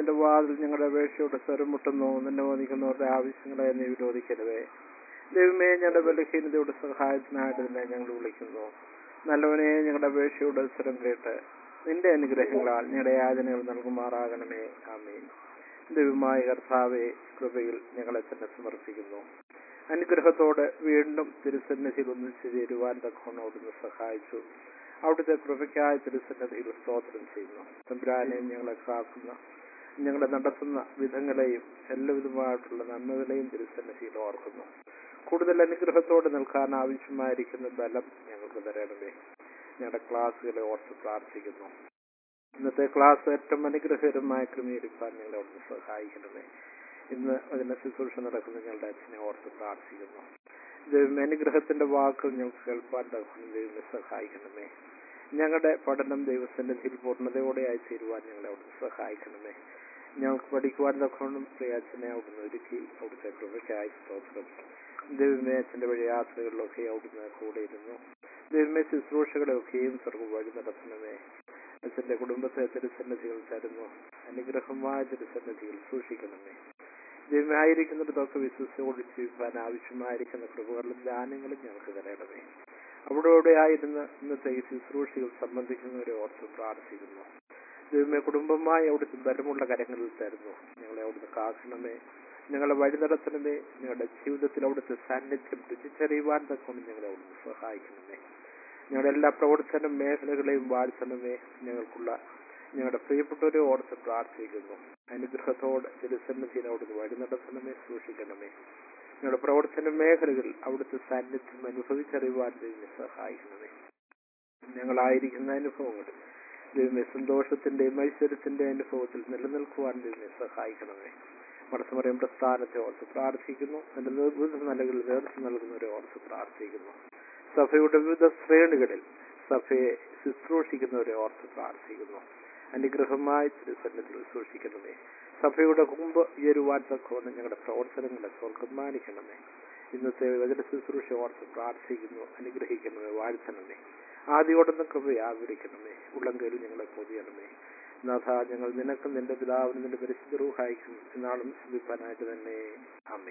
നിന്റെ വാതിൽ ഞങ്ങളുടെ അപേക്ഷയോട് സ്വരം മുട്ടുന്നു നിന്നെ മോദിക്കുന്നവരുടെ ആവശ്യങ്ങളെ നീ വിരോധിക്കരുതേ ദൈവമേ ഞങ്ങളുടെ ബലഹീനതയുടെ സഹായത്തിനായിട്ട് നിന്നെ ഞങ്ങൾ വിളിക്കുന്നു നല്ലവനെ ഞങ്ങളുടെ അപേക്ഷയോട് സ്വരം കേട്ട് നിന്റെ അനുഗ്രഹങ്ങളാൽ ഞങ്ങളുടെ യാതനകൾ നൽകുമാറാകണമേ ആമേൻ ദൈവമായ കർത്താവെ കൃപയിൽ ഞങ്ങളെ തന്നെ സമർപ്പിക്കുന്നു അനുഗ്രഹത്തോടെ വീണ്ടും തിരുസന്നിധിയിൽ ഒന്നിച്ചു ചേരുവാൻ തക്കോണം അവിടുന്ന് സഹായിച്ചു അവിടുത്തെ കൃപയ്ക്കായ തിരുസന്നിധിയിൽ സ്തോത്രം ചെയ്യുന്നു തമ്പുരാനെ ഞങ്ങളെ കാക്കുന്ന ഞങ്ങളെ നടത്തുന്ന വിധങ്ങളെയും എല്ലാവിധമായിട്ടുള്ള നന്മകളെയും തിരുസന്നിധിയിൽ ഓർക്കുന്നു കൂടുതൽ അനുഗ്രഹത്തോടെ നിൽക്കാൻ ആവശ്യമായിരിക്കുന്ന ബലം ഞങ്ങൾക്ക് തരണമേ ഞങ്ങളുടെ ക്ലാസ്സുകളെ ഓർത്ത് പ്രാർത്ഥിക്കുന്നു ഇന്നത്തെ ക്ലാസ് ഏറ്റവും അനുഗ്രഹകരമായി ക്രമീകരിക്കാൻ ഞങ്ങളെ അവിടുന്ന് സഹായിക്കണമേ ഇന്ന് അതിന്റെ ശുശ്രൂഷ നടക്കുന്ന ഞങ്ങളുടെ അച്ഛനെ ഓർത്ത് പ്രാർത്ഥിക്കുന്നു ദൈവം അനുഗ്രഹത്തിന്റെ വാക്കുകൾ ഞങ്ങൾക്ക് കേൾപ്പാൻ തകർന്ന് ദൈവമെ സഹായിക്കണമേ ഞങ്ങളുടെ പഠനം ദൈവസന്നിധിയിൽ പൂർണ്ണതയോടെ ആയി തീരുവാൻ ഞങ്ങളെ അവിടുന്ന് സഹായിക്കണമേ ഞങ്ങൾക്ക് പഠിക്കുവാൻ തക്കോണം പ്രിയാച്ചനെ അവിടുന്ന് ഒരുക്കി അവിടുത്തെ കൃപയ്ക്കായി സ്തോത്രം ദൈവമേ അച്ഛന്റെ വഴി യാത്രകളിലൊക്കെ അവിടുന്ന് കൂടെ ഇരുന്നു ദൈവമേ ശുശ്രൂഷകളെയൊക്കെയും സ്വർഗം വഴി നടത്തണമേ അച്ഛന്റെ കുടുംബത്തെ തിരുസന്നിധികൾ തരുന്നു അനുഗ്രഹമായ തിരുസന്നിധികൾ സൂക്ഷിക്കണമേ ദൈവമായിരിക്കുന്നിടത്തൊക്കെ വിശ്വസിച്ചോട് ജീവിക്കാൻ ആവശ്യമായിരിക്കുന്ന കൃപകളും ദാനങ്ങളും ഞങ്ങൾക്ക് തരണമേ അവിടെ അവിടെ ആയിരുന്ന് ഇന്നത്തെ ഈ ശുശ്രൂഷകൾ സംബന്ധിക്കുന്നവരെ ഓർത്ത് പ്രാർത്ഥിക്കുന്നു ദൈവമേ കുടുംബമായി അവിടുത്തെ ബലമുള്ള കരങ്ങളിൽ തരുന്നു ഞങ്ങളെ അവിടുന്ന് കാക്കണമേ ഞങ്ങളെ വഴി നടത്തണമേ ഞങ്ങളുടെ ജീവിതത്തിൽ അവിടുത്തെ സാന്നിധ്യം രുചിച്ചറിയുവാൻ തക്കൊണ്ട് ഞങ്ങളെ അവിടുന്ന് സഹായിക്കണമേ ഞങ്ങളുടെ എല്ലാ പ്രവർത്തന മേഖലകളെയും വാഴ്ത്തണമേ ഞങ്ങൾക്കുള്ള ഞങ്ങളുടെ പ്രിയപ്പെട്ടവരെ ഓർത്ത് പ്രാർത്ഥിക്കുന്നു അനുഗ്രഹത്തോടെ തിരുസന്നിധിയിൽ അവിടുന്ന് വഴി നടത്തണമേ സൂക്ഷിക്കണമേ ഞങ്ങളുടെ പ്രവർത്തന മേഖലകൾ അവിടുത്തെ സാന്നിധ്യം അനുഭവിച്ചറിയുവാൻ ദൈവം സഹായിക്കണമേ ഞങ്ങളായിരിക്കുന്ന അനുഭവങ്ങൾ ദൈവമേ സന്തോഷത്തിന്റെയും ഐശ്വര്യത്തിന്റെ അനുഭവത്തിൽ നിലനിൽക്കുവാൻ ദൈവമേ സഹായിക്കണമേ മടസ്മറിയും പ്രസ്ഥാനത്തെ ഓർത്ത് പ്രാർത്ഥിക്കുന്നു അതിന്റെ വിവിധ നിലകളിൽ നേതൃത്വം നൽകുന്നവരെ ഓർത്ത് പ്രാർത്ഥിക്കുന്നു സഭയുടെ വിവിധ ശ്രേണികളിൽ സഭയെ ശുശ്രൂഷിക്കുന്നവരെ ഓർത്ത് പ്രാർത്ഥിക്കുന്നു അനുഗ്രഹമായി തിരുസന്നിധിയിൽ സൂക്ഷിക്കണമേ സഭയുടെ കുമ്പ് ഉയരുവാൻ തക്കവണ്ണം ഞങ്ങളുടെ പ്രവർത്തനങ്ങളെ സ്വർഗമാനിക്കണമേ ഇന്നത്തെ വചന ശുശ്രൂഷ ഓർത്ത് പ്രാർത്ഥിക്കുന്നു അനുഗ്രഹിക്കണമേ വാഴ്ത്തണമേ ആദ്യോടൊന്ന് കൃപയാവരിക്കണമേ ഉള്ളങ്കയിൽ ഞങ്ങളെ പൊതിയണമേ നാഥ ഞങ്ങൾ നിനക്കും നിന്റെ പിതാവിനും നിന്റെ പരിശുദ്ധ റൂഹായിക്കും എന്നാളും ശ്രദ്ധിപ്പാനായിട്ട് തന്നെ അമ്മേ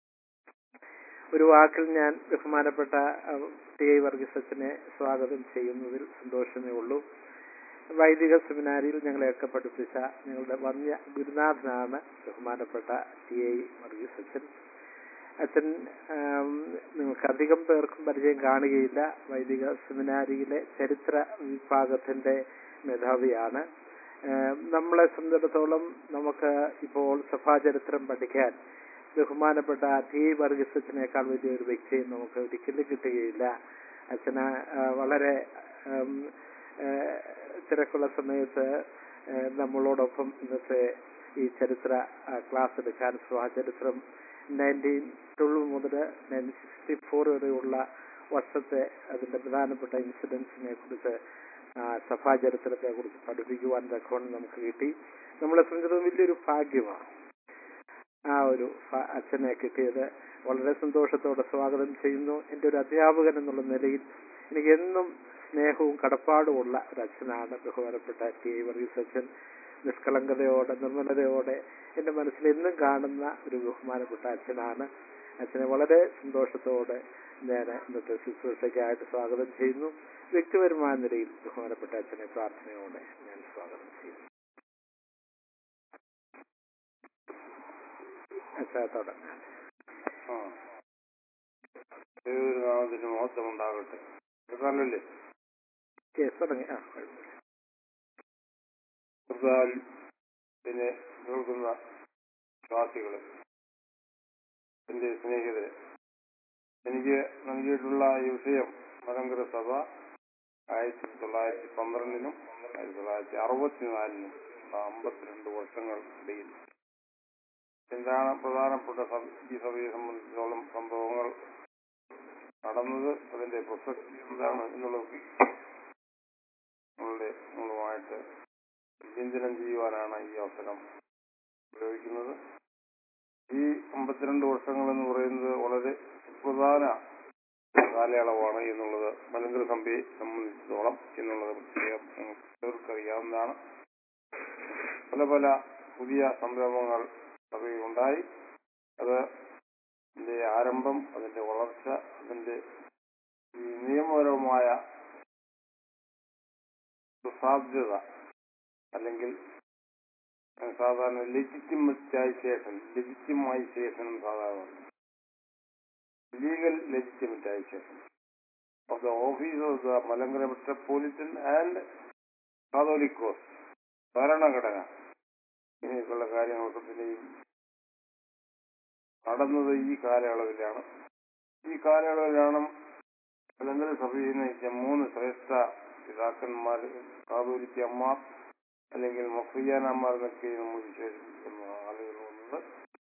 ഒരു വാക്കിൽ ഞാൻ ബഹുമാനപ്പെട്ട അഹ്, ടി ഐ വർഗീസ് അച്ഛനെ സ്വാഗതം ചെയ്യുന്നതിൽ സന്തോഷമേ ഉള്ളൂ വൈദിക സെമിനാരിയിൽ ഞങ്ങളെയൊക്കെ പഠിപ്പിച്ച ഞങ്ങളുടെ വന്യ ഗുരുനാഥനാണ് ബഹുമാനപ്പെട്ട ടി ഐ വർഗീസ് അച്ഛൻ അച്ഛൻ ആം, നിങ്ങൾക്ക് അധികം പേർക്കും പരിചയം കാണുകയില്ല വൈദിക സെമിനാരിയിലെ ചരിത്ര വിഭാഗത്തിന്റെ മേധാവിയാണ് ആം, നമ്മളെ സംബന്ധിച്ചിടത്തോളം നമുക്ക് ഇപ്പോൾ സഭാചരിത്രം പഠിക്കാൻ ബഹുമാനപ്പെട്ട ടി വർഗീസ് അച്ഛനേക്കാൾ വലിയ ഒരു വ്യക്തിയും നമുക്ക് ഒരിക്കലും കിട്ടുകയില്ല അച്ഛന് ആ, വളരെ ആം, ആ, തിരക്കുള്ള സമയത്ത് ആ, നമ്മളോടൊപ്പം ഇന്നത്തെ ഈ ചരിത്ര ആ, ക്ലാസ് എടുക്കാൻ സഭാചരിത്രം നയൻറ്റീൻ ട്വൽവ് മുതൽ നയൻറ്റീൻ സിക്സ്റ്റി ഫോർ വരെയുള്ള വർഷത്തെ അതിന്റെ പ്രധാനപ്പെട്ട ഇൻസിഡൻസിനെ കുറിച്ച് ആ, സഭാചരിത്രത്തെ കുറിച്ച് പഠിപ്പിക്കുവാൻ തക്കവണ്ണം നമുക്ക് കിട്ടി നമ്മളെ സംബന്ധിച്ചിടത്തോളം വലിയൊരു ഭാഗ്യമാണ് ആ ഒരു ഫ- അച്ഛനെ കിട്ടിയത് വളരെ സന്തോഷത്തോടെ സ്വാഗതം ചെയ്യുന്നു എൻ്റെ ഒരു അധ്യാപകൻ എന്നുള്ള നിലയിൽ എനിക്ക് എന്നും സ്നേഹവും കടപ്പാടുമുള്ള ഒരു അച്ഛനാണ് ബഹുമാനപ്പെട്ട ടി ഐ വർഗീസ് അച്ഛൻ നിഷ്കളങ്കതയോടെ നിർമ്മലതയോടെ എൻ്റെ മനസ്സിൽ എന്നും കാണുന്ന ഒരു ബഹുമാനപ്പെട്ട അച്ഛനാണ് അച്ഛനെ വളരെ സന്തോഷത്തോടെ ഞാൻ ഇന്നത്തെ ശുശ്രൂഷയ്ക്കായിട്ട് സ്വാഗതം ചെയ്യുന്നു വ്യക്തിപരമായ നിലയിൽ ബഹുമാനപ്പെട്ട അച്ഛനെ പ്രാർത്ഥനയോടെ ഞാൻ സ്വാഗതം ചെയ്യുന്നു അച്ഛാ തുടങ്ങാം ആ. ദൈവനാമത്തിന് മഹത്വം ഉണ്ടാകട്ടെ കേൾക്കാനല്ലേ കേസ് തുടങ്ങി ആ കുഴപ്പമില്ല കർത്താൽ പിന്നെ കേൾക്കുന്ന വിശ്വാസികളെ എന്റെ സ്നേഹിതരെ എനിക്ക് നൽകിയിട്ടുള്ള ഈ വിഷയം മലങ്കര സഭ ആയിരത്തി തൊള്ളായിരത്തി പന്ത്രണ്ടിനും ആയിരത്തി തൊള്ളായിരത്തി അറുപത്തിനാലിനും അമ്പത്തിരണ്ട് വർഷങ്ങൾ ഇടയിൽ എന്താണ് പ്രധാനപ്പെട്ട സം- ഈ സഭയെ സംബന്ധിച്ചിടത്തോളം സംഭവങ്ങൾ നടന്നത് അതിന്റെ പ്രസക്തി എന്താണ് എന്നുള്ളത് നമ്മളുടെ നമ്മളുമായിട്ട് ചിന്തനം ചെയ്യുവാനാണ് ഈ അവസരം ഉപയോഗിക്കുന്നത് ഈ അമ്പത്തിരണ്ട് വർഷങ്ങൾ എന്ന് പറയുന്നത് വളരെ സുപ്രധാന കാലയളവാണ് എന്നുള്ളത് മലങ്കര സഭയെ സംബന്ധിച്ചിടത്തോളം എന്നുള്ളത് പ്രത്യേകം നിങ്ങൾക്ക് എല്ലാവർക്കും അറിയാവുന്നതാണ് പല പല പുതിയ സംരംഭങ്ങൾ സഭയിൽ ഉണ്ടായി അത് അതിന്റെ ആരംഭം അതിന്റെ വളർച്ച അതിന്റെ ഈ നിയമപരമായ സുസാധ്യത അല്ലെങ്കിൽ ഏഹ് സാധാരണ ലെജിറ്റിമൈസേഷൻ ലെജിറ്റിമൈസേഷൻ സാധാരണ legal legitimisation of the office of the Malankara metropolitan and catholicos ഭരണഘടന ഇങ്ങനെയൊക്കെയുള്ള കാര്യങ്ങളൊക്കെ തന്നെയും നടന്നത് ഈ കാലയളവിലാണ് ഈ കാലയളവിലാണ് മലങ്കര സഭയിൽ നയിച്ച മൂന്ന് ശ്രേഷ്ഠ പിതാക്കന്മാർ കാതോലിക്കന്മാർ അല്ലെങ്കിൽ മഫിയാനന്മാർ എന്നൊക്കെ നമ്മൾ വിശേഷിപ്പിക്കുന്ന ആളുകൾ വന്നത്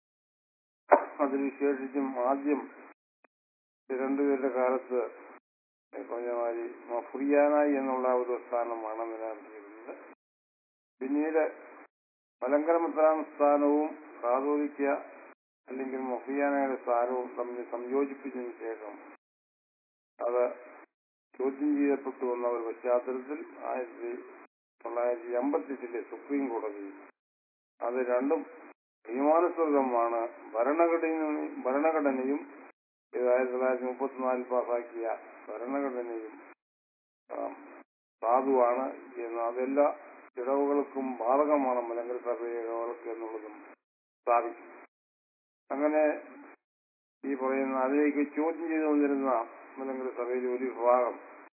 അതിൽ വിശേഷിച്ചും ആദ്യം ഈ രണ്ടുപേരുടെ കാലത്ത് ഈ പറഞ്ഞ മാതിരി മഫ്രിയാനായി എന്നുള്ള ഒരു സ്ഥാനമാണ് നിലനിർത്തിയിരുന്നത് പിന്നീട് മലങ്കര മെത്രാൻ സ്ഥാനവും കാതോലിക്ക അല്ലെങ്കിൽ മൊഫിയാനയുടെ സ്ഥാനവും തമ്മിൽ സംയോജിപ്പിച്ചതിന് ശേഷം അത് ചോദ്യം ചെയ്യപ്പെട്ടു വന്ന ഒരു പശ്ചാത്തലത്തിൽ ആയിരത്തി തൊള്ളായിരത്തി അമ്പത്തെട്ടിലെ സുപ്രീം കോടതി അത് രണ്ടും നിയമാനുസൃതമാണ് ഭരണഘടനയും ഭരണഘടനയും ഇത് ആയിരത്തി തൊള്ളായിരത്തി മുപ്പത്തിനാലിൽ പാസാക്കിയ ഭരണഘടനയും ആം, സാധുവാണ് എന്ന് അതെല്ലാ ഇടവുകൾക്കും ബാധകമാണ് മലങ്കര സഭകൾക്ക് എന്നുള്ളതും സ്ഥാപിച്ചു അങ്ങനെ ഈ പറയുന്ന അതിലേക്ക് ചോദ്യം ചെയ്തുകൊണ്ടിരുന്ന മലങ്കര സഭയിലെ ഒരു വിഭാഗം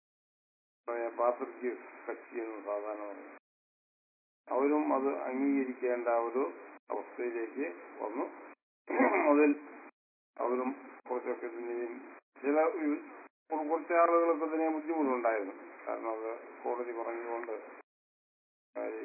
പാത്രയ്ക്ക് കക്ഷി എന്ന് സാധാരണ പറയും അവരും അത് അംഗീകരിക്കേണ്ട ഒരു അവസ്ഥയിലേക്ക് വന്നു അതിൽ അവരും കുറച്ചൊക്കെ തന്നെയും ചില വി- കുറച്ച് ആളുകൾക്ക് തന്നെ ബുദ്ധിമുട്ടുണ്ടായിരുന്നു കാരണം അത് കോടതി പറഞ്ഞുകൊണ്ട് അവര്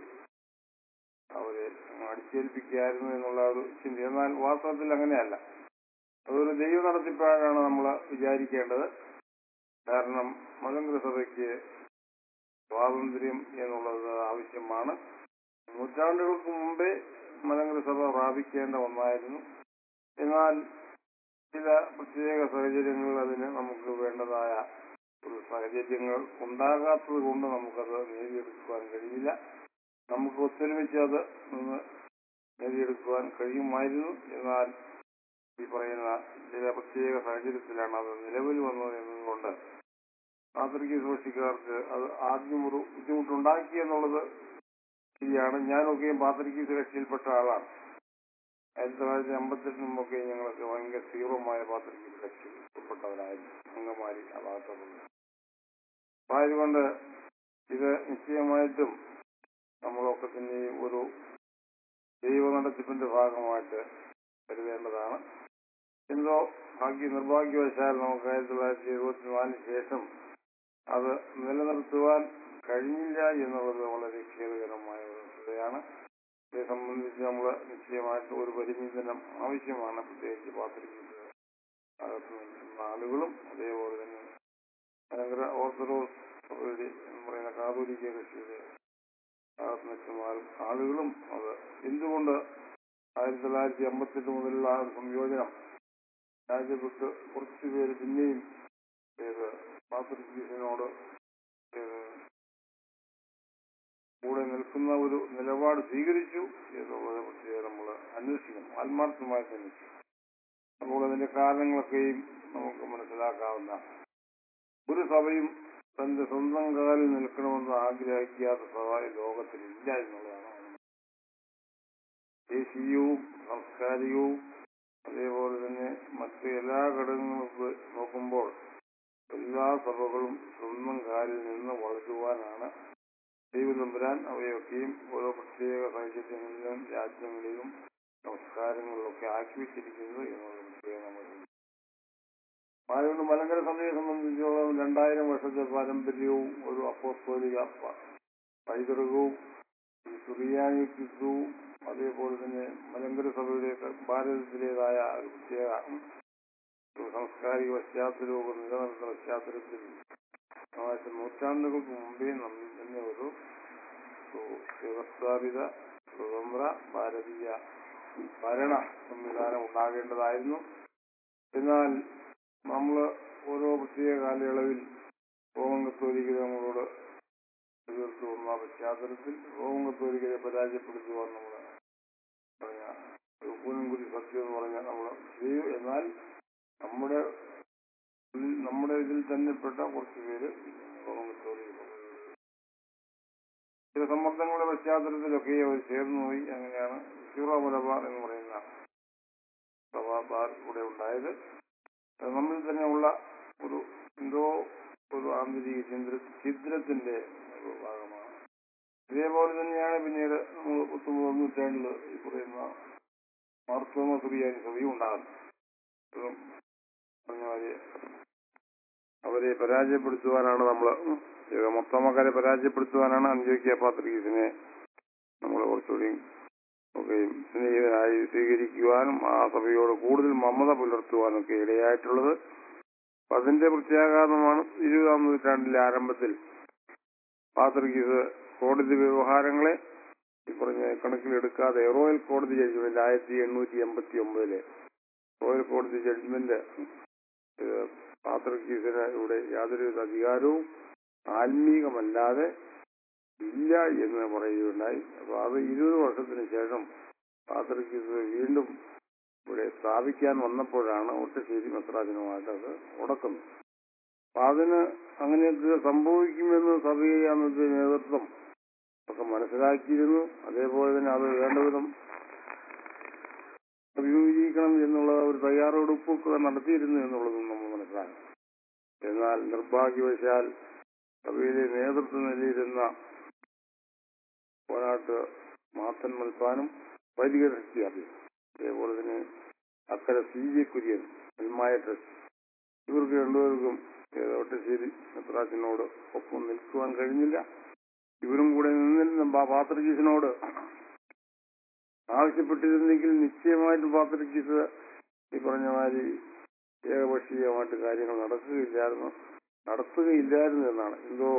അവരെ അടിച്ചേൽപ്പിക്കുകയായിരുന്നു എന്നുള്ള ഒരു ചിന്ത എന്നാൽ വാസ്തവത്തിൽ അങ്ങനെയല്ല അതൊരു ദൈവ നടത്തിപ്പാണ് നമ്മൾ വിചാരിക്കേണ്ടത് കാരണം മലങ്കര സഭയ്ക്ക് സ്വാതന്ത്ര്യം എന്നുള്ളത് ആവശ്യമാണ് നൂറ്റാണ്ടുകൾക്ക് മുമ്പേ മലങ്കര സഭ പ്രാപിക്കേണ്ട ഒന്നായിരുന്നു എന്നാൽ ചില പ്രത്യേക സാഹചര്യങ്ങളിൽ അതിന് നമുക്ക് വേണ്ടതായ ഒരു സാഹചര്യങ്ങൾ ഉണ്ടാകാത്തത് കൊണ്ട് നമുക്കത് നേടിയെടുക്കുവാൻ കഴിയില്ല നമുക്ക് ഒത്തൊരുമിച്ച് അത് നിന്ന് നേടിയെടുക്കുവാൻ കഴിയുമായിരുന്നു എന്നാൽ ഈ പറയുന്ന ചില പ്രത്യേക സാഹചര്യത്തിലാണ് അത് നിലവിൽ വന്നത് എന്നതുകൊണ്ട് ആഫ്രിക്ക സൂക്ഷിക്കാർക്ക് അത് ആദ്യം ഒരു ബുദ്ധിമുട്ടുണ്ടാക്കി എന്നുള്ളത് ശരിയാണ് ഞാനൊക്കെയും പാത്രികീസ് കക്ഷിയിൽപ്പെട്ട ആളാണ് ആയിരത്തി തൊള്ളായിരത്തി അമ്പത്തെട്ടിന് മുമ്പൊക്കെ ഞങ്ങളൊക്കെ ഭയങ്കര തീവ്രമായ പാത്രികീസ് കക്ഷി ഉൾപ്പെട്ടവരായിരുന്നു അംഗമാരി ആ ഭാഗത്തുള്ളത് അപ്പൊ ആയതുകൊണ്ട് ഇത് നിശ്ചയമായിട്ടും നമ്മളൊക്കെ തന്നെ ഒരു ദൈവ നടത്തിപ്പിന്റെ ഭാഗമായിട്ട് കരുതേണ്ടതാണ് എന്തോ ഭാഗ്യ നിർഭാഗ്യവശാൽ നമുക്ക് ആയിരത്തി തൊള്ളായിരത്തി എഴുപത്തിനാലിന് ശേഷം അത് നിലനിർത്തുവാൻ കഴിഞ്ഞില്ല എന്നുള്ളത് വളരെ ഖേദകരമായ ഒരു വസ്തുതയാണ് ഇതേ സംബന്ധിച്ച് നമ്മൾ നിശ്ചയമായിട്ട് ഒരു പരിമിതനം ആവശ്യമാണ് പ്രത്യേകിച്ച് പാത്രികീസ് അകത്ത് നിൽക്കുന്ന ആളുകളും അതേപോലെ തന്നെ ഭയങ്കര ഓർത്തഡോക്സ് സഭയുടെ എന്ന് പറയുന്ന കാതോലിക്ക കക്ഷിയുടെ അകത്ത് നിൽക്കുന്ന ആൾ- ആളുകളും അത് എന്തുകൊണ്ട് ആയിരത്തി തൊള്ളായിരത്തി അമ്പത്തെട്ട് മുതലുള്ള ആ ഒരു സംയോജനം രാജ്യപ്പെട്ട് കുറച്ചു പേര് പിന്നെയും ഏത് പാത്രികീസിനോട് ഏത് കൂടെ നിൽക്കുന്ന ഒരു നിലപാട് സ്വീകരിച്ചു എന്നുള്ളതിനെ പറ്റി നമ്മൾ അന്വേഷിക്കണം ആത്മാർത്ഥമായി തന്നെ അപ്പോൾ അതിന്റെ കാരണങ്ങളൊക്കെയും നമുക്ക് മനസ്സിലാക്കാവുന്ന ഒരു സഭയും തന്റെ സ്വന്തം കാലിൽ നിൽക്കണമെന്ന് ആഗ്രഹിക്കാത്ത സഭ ഈ ലോകത്തിലില്ല എന്നുള്ളതാണ് ദേശീയവും സാംസ്കാരികവും അതേപോലെ തന്നെ മറ്റ് എല്ലാ ഘടകങ്ങളും നോക്കുമ്പോൾ എല്ലാ സഭകളും സ്വന്തം കാലിൽ നിന്ന് വളരുവാനാണ് ദൈവതമ്പുരാൻ അവയൊക്കെയും ഓരോ പ്രത്യേക സാഹചര്യങ്ങളിലും രാജ്യങ്ങളിലും സംസ്കാരങ്ങളിലൊക്കെ ആക്കി വെച്ചിരിക്കുന്നത് എന്നുള്ള പ്രത്യേകം നമ്മൾ അതുകൊണ്ട് മലങ്കര സഭയെ സംബന്ധിച്ചോളം രണ്ടായിരം വർഷത്തെ പാരമ്പര്യവും ഒരു അപ്പോസ്തോലിക പ- പൈതൃകവും ഈ സുറിയാനിത്വവും അതേപോലെ തന്നെ മലങ്കര സഭയുടെ ഭാരതത്തിലേതായ ഒരു പ്രത്യേക ഒരു സാംസ്കാരിക പശ്ചാത്തലവും ഒരു നിലനിർത്തുന്ന പശ്ചാത്തലത്തിൽ ആവശ്യം നൂറ്റാണ്ടുകൾക്ക് മുമ്പേ നമ്മിൽ തന്നെ ഒരു ഒരു വ്യവസ്ഥാപിത സ്വതന്ത്ര ഭാരതീയ ഭരണ സംവിധാനം ഉണ്ടാകേണ്ടതായിരുന്നു എന്നാൽ നമ്മൾ ഓരോ പ്രത്യേക കാലയളവിൽ റോമൻ കത്തോലിക്കരെ നമ്മളോട് എതിർത്തു വന്ന പശ്ചാത്തലത്തിൽ റോമൻ കത്തോലിക്കരെ പരാജയപ്പെടുത്തുവാൻ നമ്മൾ നമ്മുടെ നമ്മുടെ ഇതിൽ തന്നെ പെട്ട കുറച്ച് പേര് റോമൻ കത്തോലിക്ക ചില സമ്മർദ്ദങ്ങളുടെ പശ്ചാത്തലത്തിലൊക്കെ അവർ ചേർന്നുപോയി അങ്ങനെയാണ് സീറോ മലബാർ എന്ന് പറയുന്ന സഭാ ഇവിടെ ഉണ്ടായത് അത് നമ്മിൽ തന്നെ ഉള്ള ഒരു എന്തോ ഒരു ആന്തരിക ചിന്ത ചിത്രത്തിന്റെ ഒരു ഭാഗമാണ് ഇതേപോലെ തന്നെയാണ് പിന്നീട് നമ്മൾ പത്തൊമ്പതാം നൂറ്റാണ്ടിൽ ഈ പറയുന്ന മാർത്തോമ സുറിയാനി സഭയും ഉണ്ടാകുന്നത് ഇതും പറഞ്ഞ മാതിരി അവരെ പരാജയപ്പെടുത്തുവാനാണ് നമ്മൾ മൊത്തമക്കാരെ പരാജയപ്പെടുത്തുവാനാണ് അന്ത്യോക്യ പാത്രീസിനെ നമ്മൾ കുറച്ചുകൂടി ഒക്കെ സ്നേഹിതനായി സ്വീകരിക്കുവാനും ആ സഭയോട് കൂടുതൽ മമത പുലർത്തുവാനും ഒക്കെ ഇടയായിട്ടുള്ളത് അപ്പൊ അതിന്റെ പ്രത്യാഘാതമാണ് ഇരുപതാം നൂറ്റാണ്ടിലെ ആരംഭത്തിൽ പാത്രികീസ് കോടതി വ്യവഹാരങ്ങളെ ഈ പറഞ്ഞ കണക്കിലെടുക്കാതെ റോയൽ കോടതി ജഡ്ജ്മെന്റ് ആയിരത്തി എണ്ണൂറ്റി എൺപത്തി ഒമ്പതിലെ റോയൽ കോടതി ജഡ്ജ്മെന്റ് പാത്രക്കീസിന് ഇവിടെ യാതൊരുവിധ അധികാരവും ആത്മീകമല്ലാതെ ഇല്ല എന്ന് പറയുകയുണ്ടായി അപ്പൊ അത് ഇരുപത് വർഷത്തിന് ശേഷം പാത്രക്കീസ് വീണ്ടും ഇവിടെ സ്ഥാപിക്കാൻ വന്നപ്പോഴാണ് ഒട്ടശ്ശേരി മെത്രാജനുമായിട്ട് അത് മുടക്കുന്നത് അപ്പൊ അതിന് അങ്ങനെയൊക്കെ സംഭവിക്കുമെന്ന് സഭയെ അന്നത്തെ നേതൃത്വം ഒക്കെ മനസ്സിലാക്കിയിരുന്നു അതേപോലെ തന്നെ അത് വേണ്ടവിധം അഭിമുഖീകരിക്കണം എന്നുള്ള ഒരു തയ്യാറെടുപ്പൊക്കെ നടത്തിയിരുന്നു എന്നുള്ളതും നമ്മൾ മനസ്സിലാക്കണം എന്നാൽ നിർഭാഗ്യവശാൽ സഭയിലെ നേതൃത്വ നിലയിരുന്ന പോരാട്ട് മാത്തൻ മൽപ്പാനും വൈദിക ശക്തിയാക്കി അതേപോലെ തന്നെ അക്കര സി ജെ കുര്യൻ എൽമായ ട്രസ്റ്റ് ഇവർക്ക് രണ്ടുപേർക്കും ഒട്ടശ്ശേരി മെത്രാസിനോട് ഒപ്പം നിൽക്കുവാൻ കഴിഞ്ഞില്ല ഇവരും കൂടെ നിന്നിരുന്ന പാത്രജീസിനോട് ആവശ്യപ്പെട്ടിരുന്നെങ്കിൽ നിശ്ചയമായിട്ടും പാത്രജീസ് ഈ പറഞ്ഞ മാതിരി ഏകപക്ഷീയമായിട്ട് കാര്യങ്ങൾ നടക്കുകയില്ലായിരുന്നു നടത്തുകയില്ലായിരുന്നു എന്നാണ് എന്തോ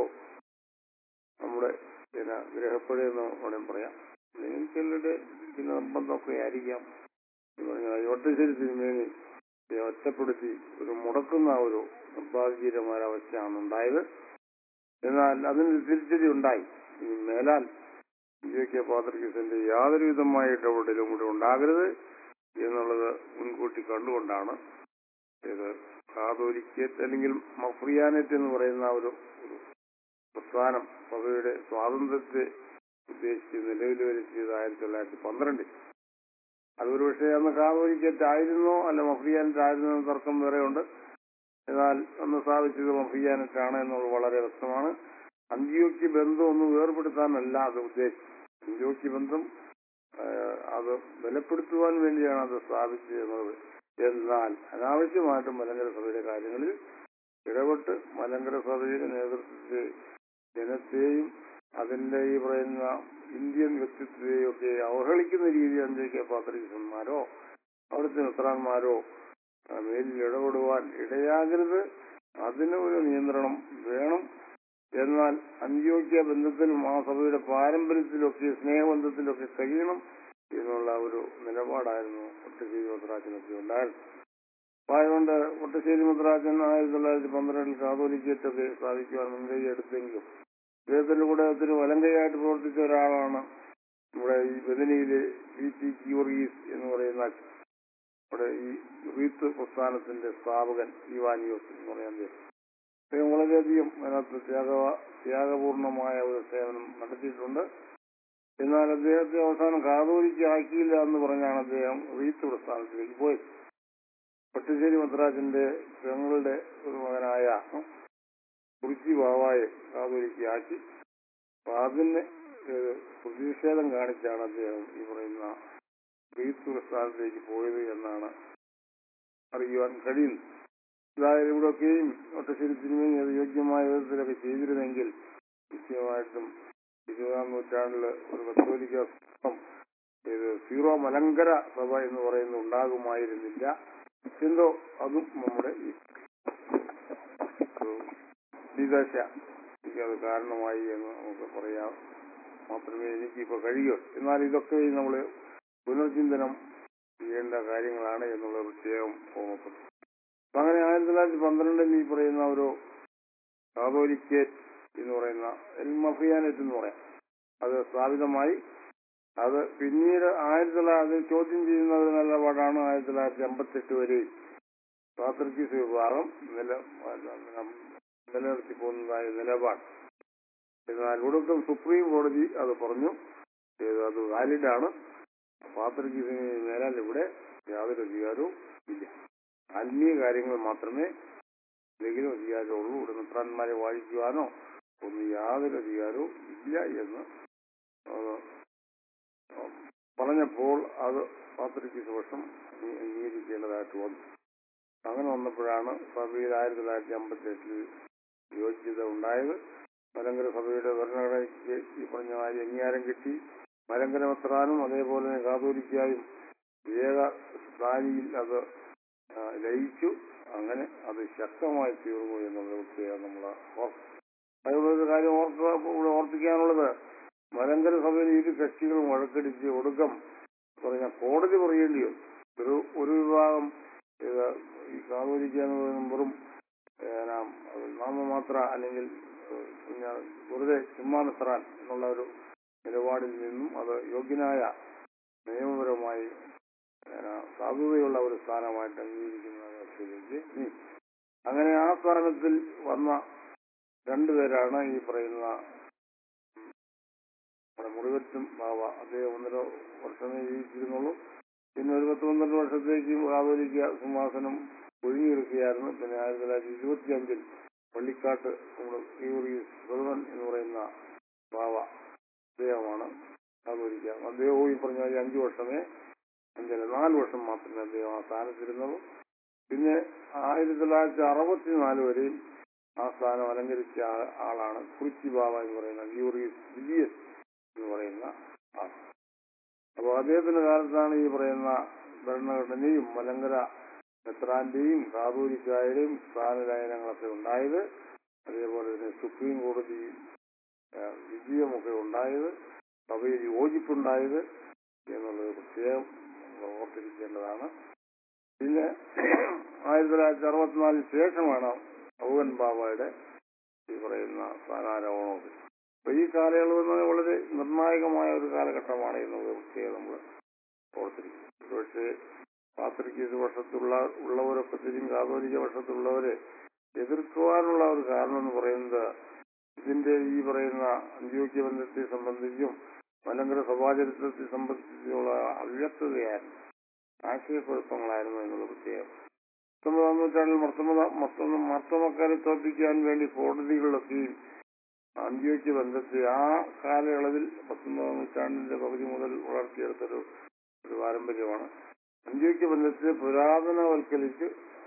നമ്മുടെ പിന്നെ ഗ്രഹപ്പഴയെന്ന് വേണമെങ്കിൽ പറയാം അല്ലെങ്കിൽ ചിലരുടെ ചില നിർബന്ധമൊക്കെ ആയിരിക്കാം ഈ പറഞ്ഞ ഒട്ടശ്ശേരി തിരുമേനി ഒറ്റപ്പെടുത്തി ഒരു മുടക്കുന്ന ഒരു നിർഭാഗ്യകരമായ അവസ്ഥയാണ് ഉണ്ടായത് എന്നാൽ അതിന് തിരിച്ചടി ഉണ്ടായി ഇനി മേലാൽ ജെ കെ പാത്രക്കീസിന്റെ യാതൊരു വിധമായ ഇടപെടലും കൂടെ ഉണ്ടാകരുത് എന്നുള്ളത് മുൻകൂട്ടി കണ്ടുകൊണ്ടാണ് ഇത് കാതോലിക്കേറ്റ് അല്ലെങ്കിൽ മഫ്രിയാനെറ്റ് എന്ന് പറയുന്ന ഒരു ഒരു പ്രസ്ഥാനം സഭയുടെ സ്വാതന്ത്ര്യത്തെ ഉദ്ദേശിച്ച് നിലവിൽ വരുത്തിയത് ആയിരത്തി തൊള്ളായിരത്തി പന്ത്രണ്ടിൽ അതൊരു പക്ഷേ അന്ന് കാതോലിക്കേറ്റ് ആയിരുന്നോ അല്ല മഫ്രിയാനെറ്റ് ആയിരുന്നോ എന്ന തർക്കം വേറെയുണ്ട് എന്നാൽ അന്ന് സ്ഥാപിച്ചത് മഫ്രിയാനെറ്റാണ് എന്നുള്ളത് വളരെ വ്യക്തമാണ് അന്ത്യോക്യ ബന്ധം ഒന്ന് വേർപെടുത്താനല്ല അത് ഉദ്ദേശിച്ചത് അന്ത്യോക്യ ബന്ധം അത് ബലപ്പെടുത്തുവാൻ വേണ്ടിയാണ് അത് സ്ഥാപിച്ചത് എന്നാൽ അനാവശ്യമായിട്ട് മലങ്കര സഭയുടെ കാര്യങ്ങളിൽ ഇടപെട്ട് മലങ്കര സഭയുടെ നേതൃത്വത്തെ ജനത്തെയും അതിന്റെ ഈ പറയുന്ന ഇന്ത്യൻ വ്യക്തിത്വത്തെയും ഒക്കെ അവഹേളിക്കുന്ന രീതിയിൽ അന്ത്യോക്യ പാത്രീസന്മാരോ അവിടുത്തെ മിത്രാന്മാരോ മേലിൽ ഇടപെടുവാൻ ഇടയാകരുത് അതിന് ഒരു നിയന്ത്രണം വേണം എന്നാൽ അന്ത്യോക്യ ബന്ധത്തിലും ആ സഭയുടെ പാരമ്പര്യത്തിലൊക്കെ സ്നേഹബന്ധത്തിലൊക്കെ കഴിയണം എന്നുള്ള ഒരു നിലപാടായിരുന്നു ഒട്ടശ്ശേരി മദ്രാജനൊക്കെ ഉണ്ടായിരുന്നു അപ്പൊ അതുകൊണ്ട് ഒട്ടശ്ശേരി മദ്രാജൻ ആയിരത്തി തൊള്ളായിരത്തി പന്ത്രണ്ടിൽ കാതോലിക്കേറ്റൊക്കെ സ്ഥാപിക്കുവാൻ മുൻകൈ എടുത്തെങ്കിലും അദ്ദേഹത്തിന്റെ കൂടെ ഒത്തിരി വലങ്കയായിട്ട് പ്രവർത്തിച്ച ഒരാളാണ് നമ്മുടെ ഈ ബദനിയിലെ വി ടി ക്യൂറീസ് എന്ന് പറയുന്ന നമ്മുടെ ഈ റീത്ത് പ്രസ്ഥാനത്തിന്റെ സ്ഥാപകൻ ഇവാനിയോസ് എന്ന് പറയാൻ അദ്ദേഹം വളരെയധികം അതിനകത്ത് ത്യാഗ ത്യാഗപൂർണമായ ഒരു സേവനം നടത്തിയിട്ടുണ്ട് എന്നാൽ അദ്ദേഹത്തെ അവസാനം കാതോലിക്ക് ആക്കിയില്ല എന്ന് പറഞ്ഞാണ് അദ്ദേഹം റീത്ത് പ്രസ്ഥാനത്തിലേക്ക് പോയത് പട്ടുശ്ശേരി മദ്രാസിന്റെ പെങ്ങളുടെ ഒരു മകനായ കുറിച്ചി ബാവായെ കാതോലിക്ക് ആക്കി അപ്പൊ അതിന് പ്രതിഷേധം കാണിച്ചാണ് അദ്ദേഹം ഈ പറയുന്ന റീത്ത് പ്രസ്ഥാനത്തേക്ക് പോയത് എന്നാണ് അറിയുവാൻ കഴിയുന്നത് അതായത് ഇവിടെയൊക്കെയും ഒട്ടശ്ശേരി തിരുമേനി അത് യോഗ്യമായ വിധത്തിലൊക്കെ ചെയ്തിരുന്നെങ്കിൽ നിശ്ചയമായിട്ടും ഇരുപതാം നൂറ്റാണ്ടില് ഒരു കത്തോലിക്ക സഭ ഇത് സീറോ മലങ്കര സഭ എന്ന് പറയുന്നത് ഉണ്ടാകുമായിരുന്നില്ല എന്തോ അതും നമ്മുടെ ഈ വിദശ അത് കാരണമായി എന്ന് നമുക്ക് പറയാം മാത്രമേ എനിക്കിപ്പോ കഴിയൂ എന്നാൽ ഇതൊക്കെ നമ്മൾ പുനർചിന്തനം ചെയ്യേണ്ട കാര്യങ്ങളാണ് എന്നുള്ള പ്രത്യേകം ഓർമ്മപ്പെടുത്തും അപ്പൊ അങ്ങനെ ആയിരത്തി തൊള്ളായിരത്തി പന്ത്രണ്ടിൽ ഈ പറയുന്ന ഒരു കാതോലിക്കേറ്റ് എന്ന് പറയുന്ന എൽ മഫിയാനെറ്റ് എന്ന് പറയാം അത് സ്ഥാപിതമായി അത് പിന്നീട് ആയിരത്തി തൊള്ളായിരത്തി ചോദ്യം ചെയ്യുന്ന ഒരു നിലപാടാണ് ആയിരത്തി തൊള്ളായിരത്തി അമ്പത്തെട്ട് വരെ പാത്രക്കീസ് വിഭാഗം നില നിലനിർത്തി പോകുന്നതായ നിലപാട് എന്നാൽ ഒടുക്കം സുപ്രീം കോടതി അത് പറഞ്ഞു ഏത് അത് വാലിഡാണ് പാത്രക്കീസിന് മേലാൽ ഇവിടെ യാതൊരു അധികാരവും ഇല്ല ആത്മീയ കാര്യങ്ങൾ മാത്രമേ എന്തെങ്കിലും അധികാരമുള്ളൂ ഇവിടെ മിത്രാന്മാരെ വാഴിക്കുവാനോ ഒന്നും യാതൊരു അധികാരവും ഇല്ല എന്ന് അത് പറഞ്ഞപ്പോൾ അത് പാത്രക്കീസ് വർഷം അംഗീകരിക്കേണ്ടതായിട്ട് വന്നു അങ്ങനെ വന്നപ്പോഴാണ് സഭയിൽ ആയിരത്തി തൊള്ളായിരത്തി അമ്പത്തി എട്ടിൽ യോഗ്യത ഉണ്ടായത് മലങ്കര സഭയുടെ ഭരണഘടനയ്ക്ക് ഈ പറഞ്ഞ മാതിരി അംഗീകാരം കിട്ടി മലങ്കര മെത്രാനും അതേപോലെ തന്നെ കാതോലിക്കായും ഏക സ്ഥാനിയിൽ അത് ആ, ലയിച്ചു അങ്ങനെ അത് ശക്തമായി തീർന്നു എന്നുള്ള പ്രത്യേകം നമ്മൾ അതുപോലെ കാര്യം ഓർക്കുക ഇവിടെ ഓർപ്പിക്കാനുള്ളത് മലങ്കര സഭയിൽ ഇരു കക്ഷികളും വഴക്കടിച്ച് ഒടുക്കം പറഞ്ഞ കോടതി പറയേണ്ടി വന്നു ഒരു ഒരു വിഭാഗം ഇത് ഈ കാതോലിക്കാന്ന് പറയുന്ന വെറും ഏനാ, നാമമാത്ര അല്ലെങ്കിൽ ഏഹ്, പിന്നെ വെറുതെ ചുമ്മാ നിസ്രാൻ എന്നുള്ള ഒരു നിലപാടിൽ നിന്നും അത് യോഗ്യനായ നിയമപരമായി ഏനാ, സാധുതയുള്ള ഒരു സ്ഥാനമായിട്ട് അംഗീകരിക്കുന്ന അവസ്ഥയിലേക്ക് നീ അങ്ങനെ ആ സ്ഥാനത്തിൽ വന്ന രണ്ടുപേരാണ് ഈ പറയുന്ന നമ്മുടെ മുറിവറ്റും ബാവ അദ്ദേഹം ഒന്നര വർഷമേ ജീവിച്ചിരുന്നുള്ളൂ പിന്നെ ഒരു പത്ത് പന്ത്രണ്ട് വർഷത്തേക്ക് കാതോലിക്ക സിംഹാസനം ഒഴിഞ്ഞെടുക്കുകയായിരുന്നു പിന്നെ ആയിരത്തി തൊള്ളായിരത്തി ഇരുപത്തി അഞ്ചിൽ പള്ളിക്കാട്ട് നമ്മുടെ യൂറിയസ് ബഹുവൻ എന്ന് പറയുന്ന ബാവ അദ്ദേഹമാണ് കാതോലിക്ക അദ്ദേഹവും ഈ പറഞ്ഞ മാതിരി അഞ്ചു വർഷമേ അഞ്ചല്ല നാല് വർഷം മാത്രമേ അദ്ദേഹം ആ സ്ഥാനത്തിരുന്നുള്ളൂ പിന്നെ ആയിരത്തി തൊള്ളായിരത്തി അറുപത്തിനാല് വരെയും ആ സ്ഥാനം അലങ്കരിച്ച ആ- ആളാണ് കുറിച്ചി ബാബ എന്ന് പറയുന്ന യൂറിയസ് വിജിയസ് എന്ന് പറയുന്ന ആൾ അപ്പോൾ അദ്ദേഹത്തിന്റെ കാലത്താണ് ഈ പറയുന്ന ഭരണഘടനയും മലങ്കര മെത്രാന്റെയും കാതോലിക്കായുടെയും സ്ഥാനലയനങ്ങളൊക്കെ ഉണ്ടായത് അതേപോലെ തന്നെ സുപ്രീം കോടതി ആ, വിജയമൊക്കെ ഉണ്ടായത് സഭയിൽ യോജിപ്പുണ്ടായത് എന്നുള്ളത് പ്രത്യേകം നമ്മൾ ഓർത്തിരിക്കേണ്ടതാണ് പിന്നെ ആയിരത്തി തൊള്ളായിരത്തി അറുപത്തിനാലിന് ശേഷമാണ് ഔവൻ ബാബയുടെ ഈ പറയുന്ന സ്ഥാനാരോഹണമൊക്കെ അപ്പൊ ഈ കാലയളവ് എന്ന് പറഞ്ഞാൽ വളരെ നിർണായകമായ ഒരു കാലഘട്ടമാണ് എന്നുള്ളത് പ്രത്യേകം നമ്മൾ ഓർത്തിരിക്കും പക്ഷേ പാത്രികീസ് വർഷത്തുള്ള ഉള്ളവരൊക്കെ തിരിയും കാതോലിക വർഷത്തുള്ളവരെ എതിർക്കുവാനുള്ള ഒരു കാരണം എന്ന് പറയുന്നത് ഇതിന്റെ ഈ പറയുന്ന അന്ത്യോക്യ ബന്ധത്തെ സംബന്ധിച്ചും മലങ്കര സഭാചരിത്രത്തെ സംബന്ധിച്ചുള്ള അവ്യക്തതയായിരുന്നു ആശയക്കുഴപ്പങ്ങളായിരുന്നു എന്നുള്ള പ്രത്യേകം പത്തൊമ്പതാം നൂറ്റാണ്ടിൽ മർത്തമ മർത്തമ മർത്തമക്കാരെ തോൽപ്പിക്കാൻ വേണ്ടി കോടതികളിലൊക്കെയും അന്ത്യോക്യ ബന്ധത്തെ ആ കാലയളവിൽ പത്തൊമ്പതാം നൂറ്റാണ്ടിന്റെ പകുതി മുതൽ വളർത്തിയെടുത്തൊരു ഒരു പാരമ്പര്യമാണ് അന്ത്യോക്യ ബന്ധത്തെ പുരാതനവൽക്കരിച്ച്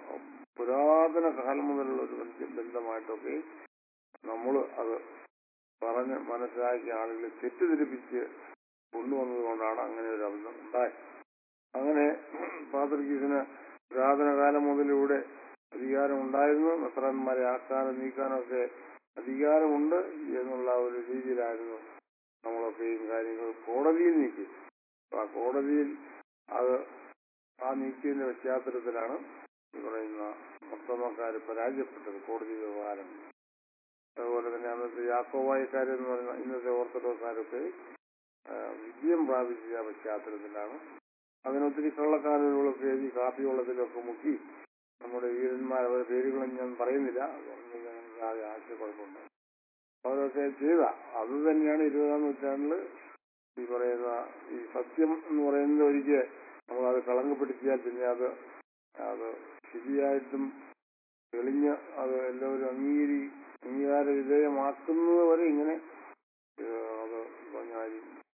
പുരാതന കാലം മുതലുള്ള ഒരു ബന്ധ- ബന്ധമായിട്ടൊക്കെ നമ്മൾ അത് പറഞ്ഞ് മനസ്സിലാക്കിയ ആളുകളെ തെറ്റിദ്ധരിപ്പിച്ച് കൊണ്ടുവന്നത് കൊണ്ടാണ് അങ്ങനെ ഒരു അബദ്ധം ഉണ്ടായത് അങ്ങനെ പാത്രികീസിന് പുരാതന കാലം മുതലിവിടെ അധികാരം ഉണ്ടായിരുന്നു മെത്രാന്മാരെ ആക്കാനും നീക്കാനൊക്കെ അധികാരമുണ്ട് എന്നുള്ള ഒരു രീതിയിലായിരുന്നു നമ്മളൊക്കെയും കാര്യങ്ങൾ കോടതിയിൽ നീക്കി അപ്പൊ ആ കോടതിയിൽ അത് ആ നീക്കിയതിന്റെ പശ്ചാത്തലത്തിലാണ് ഈ പറയുന്ന മൊത്തമക്കാർ പരാജയപ്പെട്ടത് കോടതി വ്യവഹാരം അതുപോലെ തന്നെ അന്നത്തെ യാക്കോവായക്കാരെന്ന് പറയുന്ന ഇന്നത്തെ ഓർത്തഡോക്സാരൊക്കെ ആ, വിജയം പ്രാപിച്ച പശ്ചാത്തലത്തിലാണ് അതിനൊത്തിരി കള്ളക്കാലുകളൊക്കെ എഴുതി കാപ്പി വെള്ളത്തിലൊക്കെ മുക്കി നമ്മുടെ വീരന്മാർ അവരുടെ പേരുകളും ഞാൻ പറയുന്നില്ല അതുകൊണ്ട് ഞങ്ങൾക്ക് ആകെ ആശയക്കുഴപ്പമുണ്ട് അവരൊക്കെ ചെയ്ത അത് തന്നെയാണ് ഇരുപതാം നൂറ്റാണ്ടില് ഈ പറയുന്ന ഈ സത്യം എന്ന് പറയുന്നത് ഒരിക്കൽ നമ്മൾ അത് കളങ്കപ്പെടുത്തിയാൽ പിന്നെ അത് അത് ശരിയായിട്ടും തെളിഞ്ഞ് അത് എല്ലാവരും അംഗീകരി അംഗീകാര വിധേയമാക്കുന്നത് വരെ ഇങ്ങനെ ഏഹ്, അത് പറഞ്ഞാൽ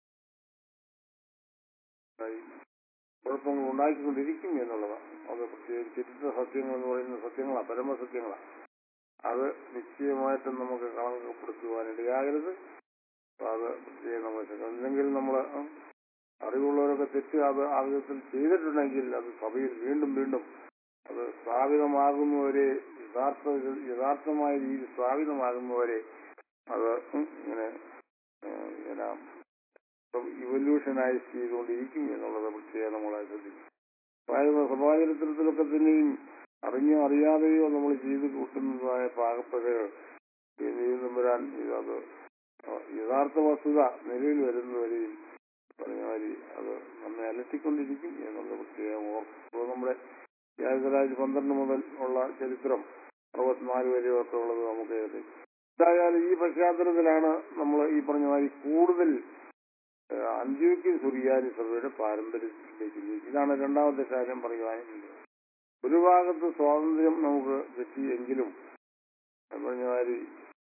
ഈ കുഴപ്പങ്ങൾ ഉണ്ടാക്കിക്കൊണ്ടിരിക്കും എന്നുള്ളതാണ് അത് പ്രത്യേകിച്ച് ചരിത്ര സത്യങ്ങൾ എന്ന് പറയുന്ന സത്യങ്ങളാണ് പരമസത്യങ്ങളാണ് അത് നിശ്ചയമായിട്ടും നമുക്ക് കളങ്കപ്പെടുത്തുവാൻ ഇടയാകരുത് അപ്പൊ അത് പ്രത്യേകം നമ്മൾ ശ്രദ്ധിക്കണം. എന്തെങ്കിലും നമ്മൾ അറിവുള്ളവരൊക്കെ തെറ്റ് അത് ആ വിധത്തിൽ ചെയ്തിട്ടുണ്ടെങ്കിൽ അത് സഭയിൽ വീണ്ടും വീണ്ടും അത് സ്ഥാപിതമാകുന്നവരെ യഥാർത്ഥ യഥാർത്ഥമായ രീതിയിൽ സ്ഥാപിതമാകുന്നവരെ അത് ഉം ഇങ്ങനെ ഏഹ്, ഇങ്ങനെ ഇവല്യൂഷനൈസ് ചെയ്തുകൊണ്ടിരിക്കും എന്നുള്ളത് പ്രത്യേകം നമ്മളെ ശ്രദ്ധിക്കും അതായത് സഭാചരിത്രത്തിലൊക്കെ തന്നെയും അറിഞ്ഞോ അറിയാതെയോ നമ്മൾ ചെയ്ത് കൂട്ടുന്നതായ പാകപ്പഴകൾ ദൈവം വരാൻ അത് യഥാർത്ഥ വസ്തുത നിലയിൽ വരുന്നവരെയും പറഞ്ഞ മാതിരി അത് നമ്മെ അലട്ടിക്കൊണ്ടിരിക്കും എന്നുള്ള പ്രത്യേകം ഓർക്കുക നമ്മുടെ ആയിരത്തി തൊള്ളായിരത്തി പന്ത്രണ്ട് മുതൽ ഉള്ള ചരിത്രം അറുപത്തിനാല് വരെയൊക്കെ ഉള്ളത് നമുക്ക് എഴുതി എന്തായാലും ഈ പശ്ചാത്തലത്തിലാണ് നമ്മൾ ഈ പറഞ്ഞ മാതിരി കൂടുതൽ അന്ത്യോക്യ സുറിയാനി സഭയുടെ പാരമ്പര്യത്തിലേക്ക് നീങ്ങി. ഇതാണ് രണ്ടാമത്തെ കാര്യം പറയുവാനുള്ളത് ഒരു ഭാഗത്ത് സ്വാതന്ത്ര്യം നമുക്ക് കിട്ടിയെങ്കിലും ഞാൻ പറഞ്ഞ മാതിരി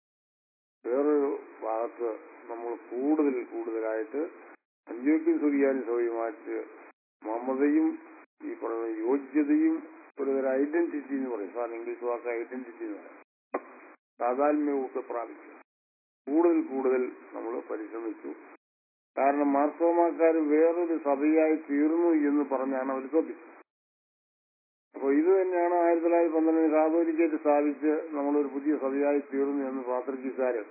വേറൊരു ഭാഗത്ത് നമ്മൾ കൂടുതൽ കൂടുതലായിട്ട് അന്ത്യോക്യ സുറിയാനി സഭയുമായിട്ട് മമതയും ഈ പറയുന്ന യോഗ്യതയും ഒരു തരം ഐഡന്റിറ്റി എന്ന് പറയും സാർ ഇംഗ്ലീഷ് വാക്ക് ഐഡന്റിറ്റി എന്ന് പറയും താതാത്മ്യവും പ്രാപിച്ചു കൂടുതൽ കൂടുതൽ നമ്മൾ പരിശ്രമിച്ചു കാരണം മാർത്തോമാക്കാർ വേറൊരു സഭയായി തീർന്നു എന്ന് പറഞ്ഞാണ് അവർ തോപ്പിച്ചത് അപ്പോൾ ഇത് തന്നെയാണ് ആയിരത്തി തൊള്ളായിരത്തി പന്ത്രണ്ടിന് കാതോലിക്കേറ്റ് സ്ഥാപിച്ച് നമ്മളൊരു പുതിയ സഭയായി തീർന്നു എന്ന് പാത്രക്കിക്കാര്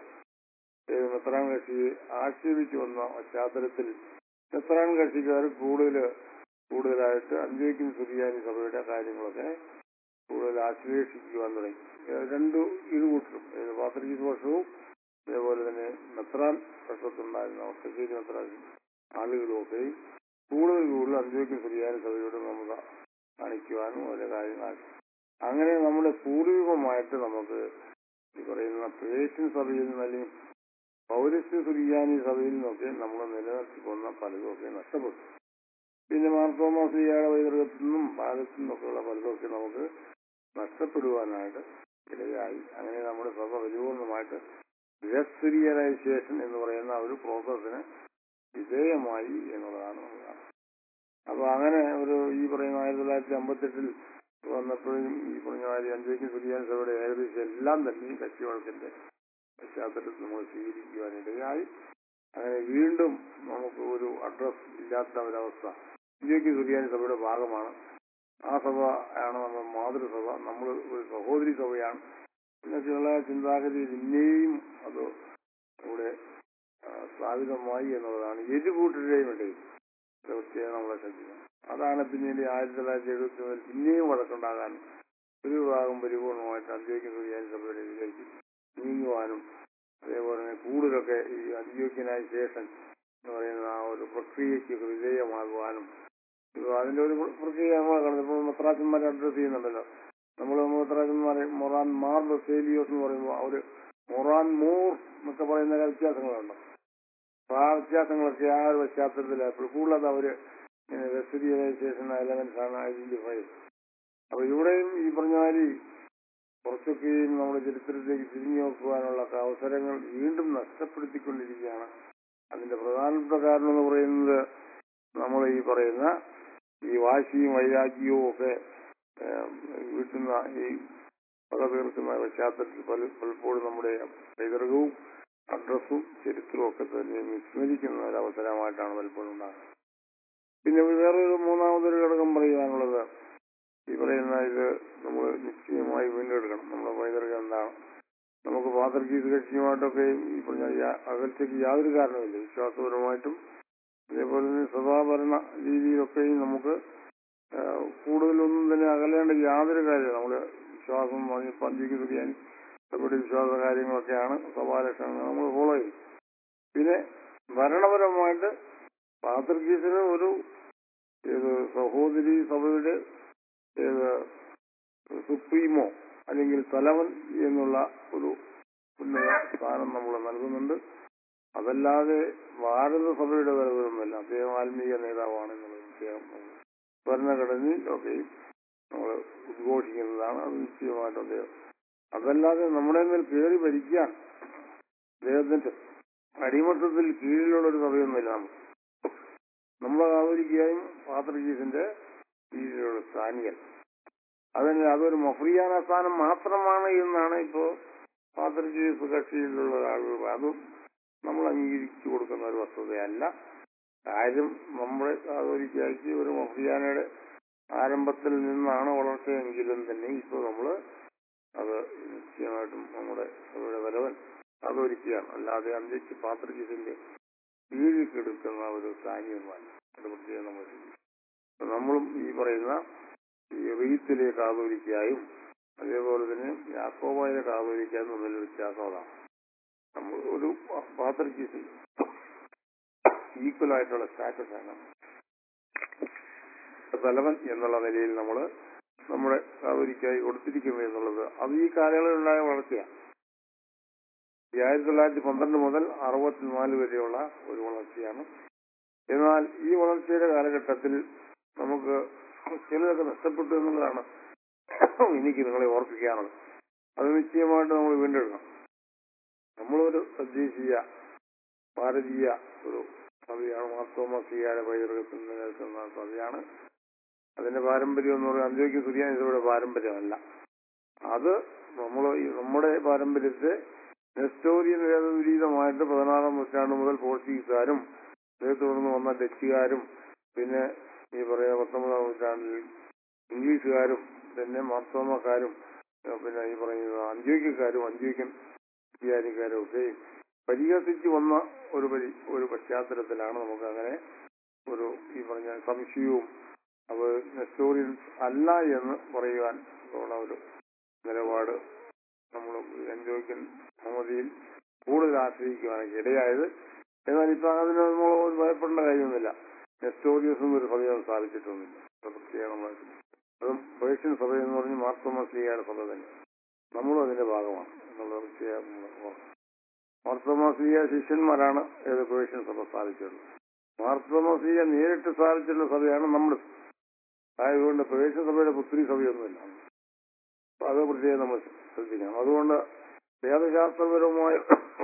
മെത്രാൻ കക്ഷിയെ ആക്ഷേപിച്ചു വന്ന പശ്ചാത്തലത്തിൽ മെത്രാൻ കക്ഷിക്കാർ കൂടുതൽ കൂടുതലായിട്ട് അന്വേഷിക്കുന്ന സുറിയാനി സഭയുടെ കാര്യങ്ങളൊക്കെ കൂടുതൽ ആശ്ലേഷിക്കുവാൻ തുടങ്ങി ഏഹ് രണ്ടു ഇരുകൂട്ടരും പാത്രക്കീസ് വർഷവും അതേപോലെ തന്നെ മെത്രാൻ വർഷത്തുണ്ടായിരുന്ന ഒറ്റശ്ശേരി മെത്രാൻ ആളുകളുമൊക്കെ കൂടുതൽ കൂടുതൽ അന്വേഷിക്കുന്ന സുറിയാനി സഭയുടെ മമത കാണിക്കുവാനും ഓരോ കാര്യങ്ങളാക്കി അങ്ങനെ നമ്മുടെ പൂർവികമായിട്ട് നമുക്ക് ഈ പറയുന്ന പേഷ്യൻ സഭയിൽ നിന്ന് അല്ലെങ്കിൽ പൗരസ്ത്യ സുറിയാനി സഭയിൽ നിന്നൊക്കെ നമ്മൾ നിലനിർത്തിക്കൊന്ന പലതുമൊക്കെ നഷ്ടപ്പെട്ടു പിന്നെ മാർത്തോമ ശ്രീയാടെ വൈദ്യത്തിൽ നിന്നും ഭാരത്തിൽ നിന്നൊക്കെയുള്ള പലതൊക്കെ നമുക്ക് നഷ്ടപ്പെടുവാനായിട്ട് ഇടയായി അങ്ങനെ നമ്മുടെ സഭ പരിപൂർണമായിട്ട് ഡെസ്പിരിയലൈസേഷൻ എന്ന് പറയുന്ന ഒരു പ്രോസസ്സിന് വിധേയമായി എന്നുള്ളതാണ് നമ്മൾ കാണുന്നത് അപ്പൊ അങ്ങനെ ഒരു ഈ പറയുന്ന ആയിരത്തി തൊള്ളായിരത്തി അമ്പത്തെട്ടിൽ വന്നപ്പോഴും ഈ പറഞ്ഞ മാതിരി അഞ്ചേക്കും സുരിയാൻ സഭയുടെ ഏകദേശം എല്ലാം തന്നെ ഈ കച്ചിവഴക്കിന്റെ പശ്ചാത്തലത്തിൽ നമ്മൾ സ്വീകരിക്കുവാനിടയായി അങ്ങനെ വീണ്ടും നമുക്ക് ഒരു അഡ്രസ് ഇല്ലാത്ത ഒരവസ്ഥ ഇന്ത്യക്ക് സുറിയാനി സഭയുടെ ഭാഗമാണ് ആ സഭ ആണ് നമ്മുടെ മാതൃസഭ നമ്മൾ ഒരു സഹോദരി സഭയാണ് എന്നൊക്കെയുള്ള ചിന്താഗതി പിന്നെയും അത് ഇവിടെ ആ, സ്ഥാപിതമായി എന്നുള്ളതാണ് ഇരുകൂട്ടരുടെയും ഇടയിൽ ഇത് പ്രത്യേകം നമ്മളെ ശ്രദ്ധിക്കണം അതാണ് പിന്നീട് ആയിരത്തി തൊള്ളായിരത്തി എഴുപത്തി മുതൽ പിന്നെയും വഴക്കുണ്ടാകാൻ ഒരു വിഭാഗം പരിപൂർണമായിട്ട് അന്ത്യോക്യ സുറിയാനി സഭയുടെ ഇതിലേക്ക് നീങ്ങുവാനും അതേപോലെ തന്നെ കൂടുതലൊക്കെ ഈ അന്ത്യോക്യനൈസേഷൻ എന്ന് പറയുന്ന ആ ഒരു പ്രക്രിയയ്ക്ക് വിധേയമാകുവാനും ഇത് അതിന്റെ ഒരു പ്രക്രിയ നമ്മൾ കാണുന്നത് ഇപ്പോൾ മെത്രാച്ചന്മാരെ അഡ്രസ് ചെയ്യുന്നുണ്ടല്ലോ നമ്മൾ മെത്രാച്ചന്മാരെ മൊറാൻ മാർ ബസേലിയോസ് എന്ന് പറയുമ്പോൾ അവര് മൊറാൻ മൂർ എന്നൊക്കെ പറയുന്ന ചില വ്യത്യാസങ്ങളുണ്ട് അപ്പൊ ആ വ്യത്യാസങ്ങളൊക്കെ ആ ഒരു പശ്ചാത്തലത്തിൽ കൂടുതലത് അവര് വെസ്റ്റീരിയലൈസേഷൻ എലമെന്റ്സ് ആണ് ഐഡന്റിഫൈ അപ്പൊ ഇവിടെയും ഈ പറഞ്ഞ മാതിരി കുറച്ചൊക്കെയും നമ്മുടെ ചരിത്രത്തിലേക്ക് തിരിഞ്ഞു നോക്കുവാനുള്ള അവസരങ്ങൾ വീണ്ടും നഷ്ടപ്പെടുത്തിക്കൊണ്ടിരിക്കുകയാണ് അതിന്റെ പ്രധാനപ്പെട്ട കാരണം എന്ന് പറയുന്നത് നമ്മൾ ഈ പറയുന്ന ഈ വാശിയും വൈരാഗ്യവും ഒക്കെ ഏം, വീട്ടുന്ന ഈ പക തീർക്കുന്ന പശ്ചാത്തലത്തിൽ പല പലപ്പോഴും നമ്മുടെ പൈതൃകവും അഡ്രസ്സും ചരിത്രവും ഒക്കെ തന്നെ വിസ്മരിക്കുന്ന ഒരു അവസരമായിട്ടാണ് പലപ്പോഴും ഉണ്ടാകുന്നത് പിന്നെ വേറൊരു മൂന്നാമതൊരു ഘടകം പറയുവാനുള്ളത് ഈ പറയുന്ന ഇത് നമ്മൾ നിശ്ചയമായി വീണ്ടെടുക്കണം നമ്മുടെ പൈതൃകം എന്താണ് നമുക്ക് പാത്രക്കീസ് കക്ഷിയുമായിട്ടൊക്കെ ഈ പറഞ്ഞ യാ- അകൽച്ചയ്ക്ക് യാതൊരു കാരണമില്ല വിശ്വാസപരമായിട്ടും അതേപോലെ തന്നെ സദാഭരണ രീതിയിലൊക്കെയും നമുക്ക് ആ, കൂടുതലൊന്നും തന്നെ അകലേണ്ട യാതൊരു കാര്യമില്ല നമ്മള് വിശ്വാസം പറഞ്ഞ് പന്തിക്ക് തുരിയാൻ അവരുടെ വിശ്വാസ കാര്യങ്ങളൊക്കെയാണ് സഭാലക്ഷണങ്ങൾ നമ്മൾ ഫോളോ ചെയ്യും പിന്നെ ഭരണപരമായിട്ട് പാത്രക്കീസിന് ഒരു ഏത് സഹോദരി സഭയുടെ ഏത് സുപ്രീമോ അല്ലെങ്കിൽ തലവൻ എന്നുള്ള ഒരു ഉന്നത സ്ഥാനം നമ്മൾ നൽകുന്നുണ്ട് അതല്ലാതെ ഭാരതസഭയുടെ തലവനൊന്നുമല്ല അദ്ദേഹം ആത്മീയ നേതാവാണ് എന്നുള്ളത് പ്രത്യേകം നമ്മൾ ഭരണഘടനയിൽ ഒക്കെയും നമ്മൾ ഉദ്ഘോഷിക്കുന്നതാണ് അത് നിശ്ചയമായിട്ടും അദ്ദേഹം അതല്ലാതെ നമ്മുടെ മേൽ കയറി ഭരിക്കാൻ അദ്ദേഹത്തിന്റെ അടിമത്തത്തിൽ കീഴിലുള്ള ഒരു സഭയൊന്നുമില്ല നമുക്ക് നമ്മളെ കാതോലിക്കായും പാത്രജീസിന്റെ കീഴിലുള്ള സ്ഥാനികൻ അതിന് അതൊരു മഫ്രിയാന സ്ഥാനം മാത്രമാണ് എന്നാണ് ഇപ്പോ പാത്രജീസ് കക്ഷിയിലുള്ള ആളുകൾ അതും നമ്മൾ അംഗീകരിച്ചു കൊടുക്കുന്ന ഒരു വസ്തുതയല്ല കാര്യം നമ്മുടെ കാതോലിക്കായ്ക്ക് ഒരു മഫ്രിയാനയുടെ ആരംഭത്തിൽ നിന്നാണ് വളർച്ചയെങ്കിലും തന്നെ ഇപ്പോൾ നമ്മള് അത് നിശ്ചയമായിട്ടും നമ്മുടെ സഭയുടെ വരവൻ കാതോലിക്കുകയാണ് അല്ലാതെ അന്ത്യക്ക് പാത്രജീസിന്റെ കീഴിൽ കെടുക്കുന്ന ഒരു സ്ഥാനിയൊന്നുമല്ല അത് പ്രത്യേകം നമ്മൾ ശ്രദ്ധിക്കണം. നമ്മളും ഈ പറയുന്ന ഈ റീത്തിലെ കാതോലിക്കായും അതേപോലെ തന്നെ യാക്കോബായ കാതോലിക്കായും തമ്മിൽ വ്യത്യാസം അതാണ് നമ്മൾ ഒരു പാത്രക്കീസിൽ ഈക്വൽ ആയിട്ടുള്ള സ്റ്റാറ്റസ് ആണ് തലവൻ എന്നുള്ള നിലയിൽ നമ്മൾ നമ്മുടെ കാവേരിക്കായി കൊടുത്തിരിക്കുന്നത് എന്നുള്ളത് അത് ഈ കാലയളവിലുണ്ടായ വളർച്ചയാണ് ഈ ആയിരത്തി തൊള്ളായിരത്തി പന്ത്രണ്ട് മുതൽ അറുപത്തിനാല് വരെയുള്ള ഒരു വളർച്ചയാണ് എന്നാൽ ഈ വളർച്ചയുടെ കാലഘട്ടത്തിൽ നമുക്ക് ചിലതൊക്കെ നഷ്ടപ്പെട്ടു എന്നുള്ളതാണ് എനിക്ക് നിങ്ങളെ ഓർപ്പിക്കാനുള്ളത് അത് നിശ്ചയമായിട്ട് നമ്മൾ വീണ്ടെടുക്കണം നമ്മളൊരു തദ്ദേശീയ ഭാരതീയ ഒരു സഭയാണ് മാർത്തോമസിയായ പൈതൃകത്തിൽ നിലനിൽക്കുന്ന സഭയാണ് അതിന്റെ പാരമ്പര്യം എന്ന് പറയുന്നത് അന്ത്യോക്യ സുറിയാൻ ഇതോടെ പാരമ്പര്യമല്ല അത് നമ്മൾ നമ്മുടെ പാരമ്പര്യത്തെ നെസ്റ്റോറിയൻ വേദവിരീതമായിട്ട് പതിനാറാം നൂറ്റാണ്ട് മുതൽ പോർച്ചുഗീസുകാരും അതേ തുടർന്ന് വന്ന ഡച്ചുകാരും പിന്നെ ഈ പറയുന്ന പത്തൊമ്പതാം നൂറ്റാണ്ടിൽ ഇംഗ്ലീഷുകാരും പിന്നെ മാർത്തോമക്കാരും ഏഹ് പിന്നെ ഈ പറയുന്ന അന്ത്യോക്യക്കാരും അന്ത്യോക്യൻ ക്രിസ്ത്യാനിക്കാരും ഒക്കെ പരിഹസിച്ച് വന്ന ഒരു പരി ഒരു പശ്ചാത്തലത്തിലാണ് നമുക്ക് അങ്ങനെ ഒരു ഈ പറഞ്ഞ സംശയവും അവർ നെസ്റ്റോറിയൻസ് അല്ല എന്ന് പറയുവാൻ ഉള്ള ഒരു നിലപാട് നമ്മൾ അന്ത്യോക്യൻ സമിതിയിൽ കൂടുതൽ ആശ്രയിക്കുവാനൊക്കെ ഇടയായത് എന്നാൽ ഇപ്പൊ അതിന് നമ്മൾ ഭയപ്പെടേണ്ട കാര്യമൊന്നുമില്ല നെസ്റ്റോറിയസും ഒരു സഭയും സ്ഥാപിച്ചിട്ടൊന്നുമില്ല അത് പ്രത്യേകമായിട്ട് അതും പേർഷ്യൻ സഭ എന്ന് പറഞ്ഞ് മാർത്തോമാസ്ലിയുടെ സഭ തന്നെ നമ്മളും അതിന്റെ ഭാഗമാണ് എന്നുള്ളത് പ്രത്യേകം നമ്മൾ ഓർക്കണം. മാർത്തോമാസ്ലിയ ശിഷ്യന്മാരാണ് ഏത് പേർഷ്യൻ സഭ സ്ഥാപിച്ചിട്ടുള്ളത് മാർത്തോമാസ്ലിയ നേരിട്ട് സ്ഥാപിച്ചിട്ടുള്ള സഭയാണ് നമ്മുടെ ആയതുകൊണ്ട് പേർഷ്യൻ സഭയുടെ പുത്രി സഭയൊന്നുമില്ല അപ്പൊ അത് പ്രത്യേകം നമ്മൾ ശ്രദ്ധിക്കണം അതുകൊണ്ട് വേദശാസ്ത്രപരമായോ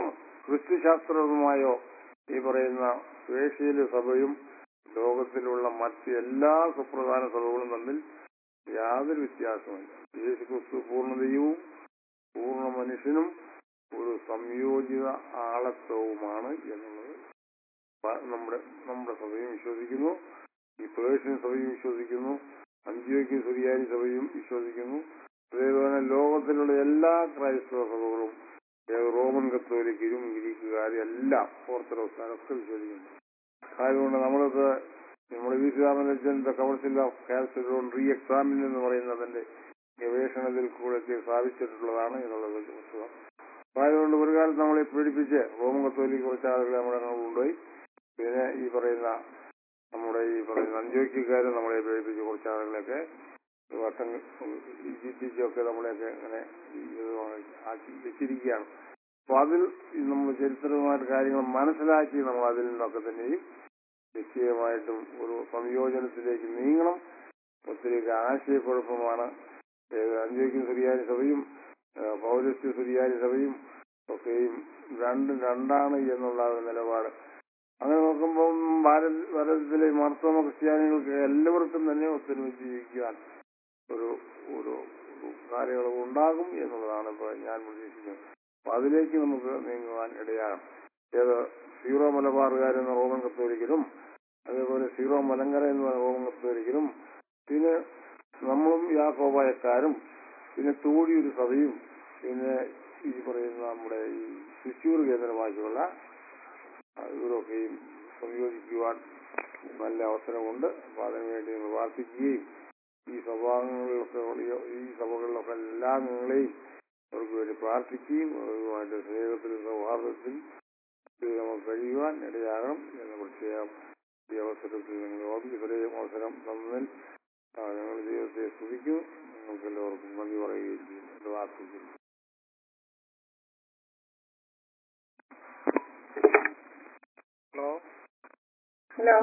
ക്രിസ്തുശാസ്ത്രപരമായോ ഈ പറയുന്ന പേർഷ്യയിലെ സഭയും ലോകത്തിലുള്ള മറ്റ് എല്ലാ സുപ്രധാന സഭകളും തമ്മിൽ യാതൊരു വ്യത്യാസമില്ല യേശു ക്രിസ്തു പൂർണ്ണ ദൈവവും പൂർണ്ണ മനുഷ്യനും ഒരു സംയോജിത ആളത്വവുമാണ് എന്നുള്ളത് പ- നമ്മുടെ നമ്മുടെ സഭയും വിശ്വസിക്കുന്നു ഈ പേർഷ്യൻ സഭയും വിശ്വസിക്കുന്നു അന്ത്യോക്യ സുറിയാനി സഭയും വിശ്വസിക്കുന്നു അതേപോലെ ലോകത്തിലുള്ള എല്ലാ ക്രൈസ്തവ സഭകളും ഏത് റോമൻ കത്തോലിക്കരും ഗ്രീക്കുകാരും എല്ലാം ഓർത്തഡോക്സുകാരൊക്കെ വിശ്വസിക്കുന്നു അതുകൊണ്ട് നമ്മളിത് നമ്മുടെ വി രാമലജൻ the council of Chalcedon re examine എന്ന് പറയുന്നതിന്റെ ഗവേഷണത്തിൽ കൂടെ സ്ഥാപിച്ചിട്ടുള്ളതാണ് എന്നുള്ളത് പുസ്തകം അപ്പൊ അതുകൊണ്ട് ഒരു കാലത്ത് നമ്മളെ പീഡിപ്പിച്ച് റോമൻ കത്തോലിക്ക് കുറച്ച് ആളുകളെ നമ്മുടെ അങ്ങ് കൊണ്ടുപോയി പിന്നെ ഈ പറയുന്ന നമ്മുടെ ഈ പറയുന്ന അഞ്ചോക്കിക്കാർ നമ്മളെ പീഡിപ്പിച്ച് കുറച്ച് ആളുകളെയൊക്കെ വട്ടം ഈജിപ്തിച്ചൊക്കെ നമ്മളെയൊക്കെ ഇങ്ങനെ ഇത് ആക്കി വെച്ചിരിക്കുകയാണ് അപ്പൊ അതിൽ നമ്മൾ ചരിത്രപരമായിട്ട് കാര്യങ്ങൾ മനസ്സിലാക്കി നമ്മൾ അതിൽ നിന്നൊക്കെ തന്നെയും നിശ്ചയമായിട്ടും ഒരു സംയോജനത്തിലേക്ക് നീങ്ങണം ഒത്തിരി ആശയക്കുഴപ്പമാണ് ഏത് അന്ത്യോക്യൻ സുറിയാനി സഭയും ഏഹ് പൗരസ്ത്യ സുറിയാനി സഭയും ഒക്കെയും രണ്ടും രണ്ടാണ് എന്നുള്ള ഒരു നിലപാട് അങ്ങനെ നോക്കുമ്പോൾ ഭാരത ഭാരതത്തിലെ മാർത്തോമ ക്രിസ്ത്യാനികൾക്ക് എല്ലാവർക്കും തന്നെ ഒത്തൊരുമിച്ച് ജീവിക്കുവാൻ ഒരു ഒരു ഒരു കാലയളവ് ഉണ്ടാകും എന്നുള്ളതാണ് ഇപ്പോൾ ഞാൻ പ്രതീക്ഷിക്കുന്നത് അപ്പൊ അതിലേക്ക് നമുക്ക് നീങ്ങുവാൻ ഇടയാകും ഏത് സീറോ മലബാറുകാർ എന്ന റോമൻ കത്തോലിക്കലും അതേപോലെ സീറോ മലങ്കര എന്ന റോമൻ കത്തോലിക്കലും പിന്നെ നമ്മളും യാക്കോബായക്കാരും പിന്നെ തോഴിയൊരു സഭയും പിന്നെ ഈ പറയുന്ന നമ്മുടെ ഈ തൃശ്ശൂർ കേന്ദ്രമാക്കിയുള്ള ആ, ഇവരൊക്കെയും സംയോജിക്കുവാൻ നല്ല അവസരമുണ്ട് അപ്പൊ അതിനുവേണ്ടി നിങ്ങൾ പ്രാർത്ഥിക്കുകയും ഈ സഭാംഗങ്ങളിലൊക്കെ ഉള്ള- ഈ സഭകളിലൊക്കെ എല്ലാ അംഗങ്ങളെയും അവർക്ക് വേണ്ടി പ്രാർത്ഥിക്കുകയും അവരുമായിട്ട് സ്നേഹത്തിലും സൗഹാർദ്ദത്തിൽ ഇത് നമുക്ക് കഴിയുവാൻ ഇടയാകണം എന്ന് പ്രത്യേകം ഈ അവസരത്തിൽ നിങ്ങൾ ഓർമ്മ ഇത്രയും അവസരം തന്നതിൽ ആ, ഞങ്ങൾ ദൈവത്തെ സ്തുതിക്കും നിങ്ങൾക്ക് എല്ലാവർക്കും നന്ദി പറയുകയും ചെയ്യും എന്ന് പ്രാർത്ഥിക്കുന്നു ഹലോ ഹലോ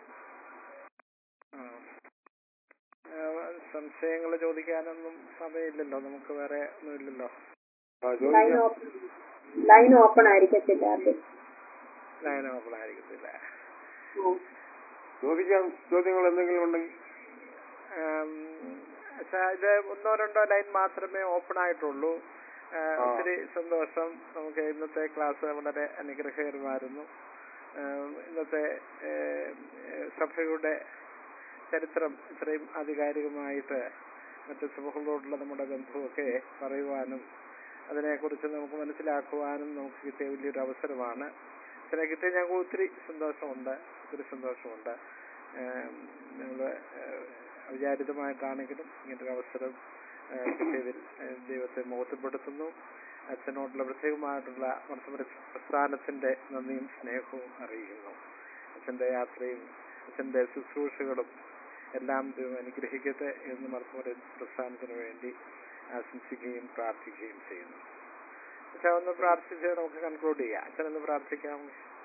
സംശയങ്ങൾ ചോദിക്കാനൊന്നും സമയമില്ലല്ലോ നമുക്ക് വേറെ ഒന്നുമില്ലല്ലോ ആ, ലൈൻ ചോദിക്കാം ഓപ്പൺ ലൈൻ ഓപ്പൺ ആയിരിക്കത്തില്ല അത് ലൈൻ ഓപ്പൺ ആയിരിക്കത്തില്ല ഉം. ചോദിക്കാം ചോദ്യങ്ങൾ എന്തെങ്കിലും ഉണ്ടെങ്കിൽ ആം, പക്ഷേ ഇത് ഒന്നോ രണ്ടോ ലൈൻ മാത്രമേ ഓപ്പൺ ആയിട്ടുള്ളൂ ആ, ആ. ഒത്തിരി സന്തോഷം നമുക്ക് ഇന്നത്തെ ക്ലാസ് വളരെ അനുഗ്രഹകരമായിരുന്നു ആ, ഇന്നത്തെ ഏ, ഏ, സഭയുടെ ചരിത്രം ഇത്രയും ആധികാരികമായിട്ട് മറ്റു സഭകളോടുള്ള നമ്മുടെ ബന്ധമൊക്കെ പറയുവാനും അതിനെക്കുറിച്ച് നമുക്ക് മനസ്സിലാക്കുവാനും നമുക്ക് കിട്ടിയ വലിയൊരു അവസരമാണ് ഇതിനെ കിട്ടിയ ഞങ്ങൾക്ക് ഒത്തിരി സന്തോഷമുണ്ട് ഒത്തിരി സന്തോഷമുണ്ട് ഞങ്ങൾ അവിചാരിതമായിട്ടാണെങ്കിലും ഇങ്ങനൊരു അവസരം ആ, കിട്ടിയതിൽ ആ, ദൈവത്തെ മുഖത്തപ്പെടുത്തുന്നു അച്ഛനോടുള്ള പ്രത്യേകമായിട്ടുള്ള മർത്തമര പ്രസ്ഥാനത്തിന്റെ നന്ദിയും സ്നേഹവും അറിയിക്കുന്നു അച്ഛന്റെ യാത്രയും അച്ഛന്റെ ശുശ്രൂഷകളും എല്ലാം ദൈവം അനുഗ്രഹിക്കട്ടെ എന്ന് മലപ്പുറ പ്രസ്ഥാനത്തിന് വേണ്ടി ആശംസിക്കുകയും പ്രാർത്ഥിക്കുകയും ചെയ്യുന്നു അച്ഛാ ഒന്ന് പ്രാർത്ഥിച്ച് നമുക്ക് കൺക്ലൂഡ് ചെയ്യാം അച്ഛൻ ഒന്ന് പ്രാർത്ഥിക്കാം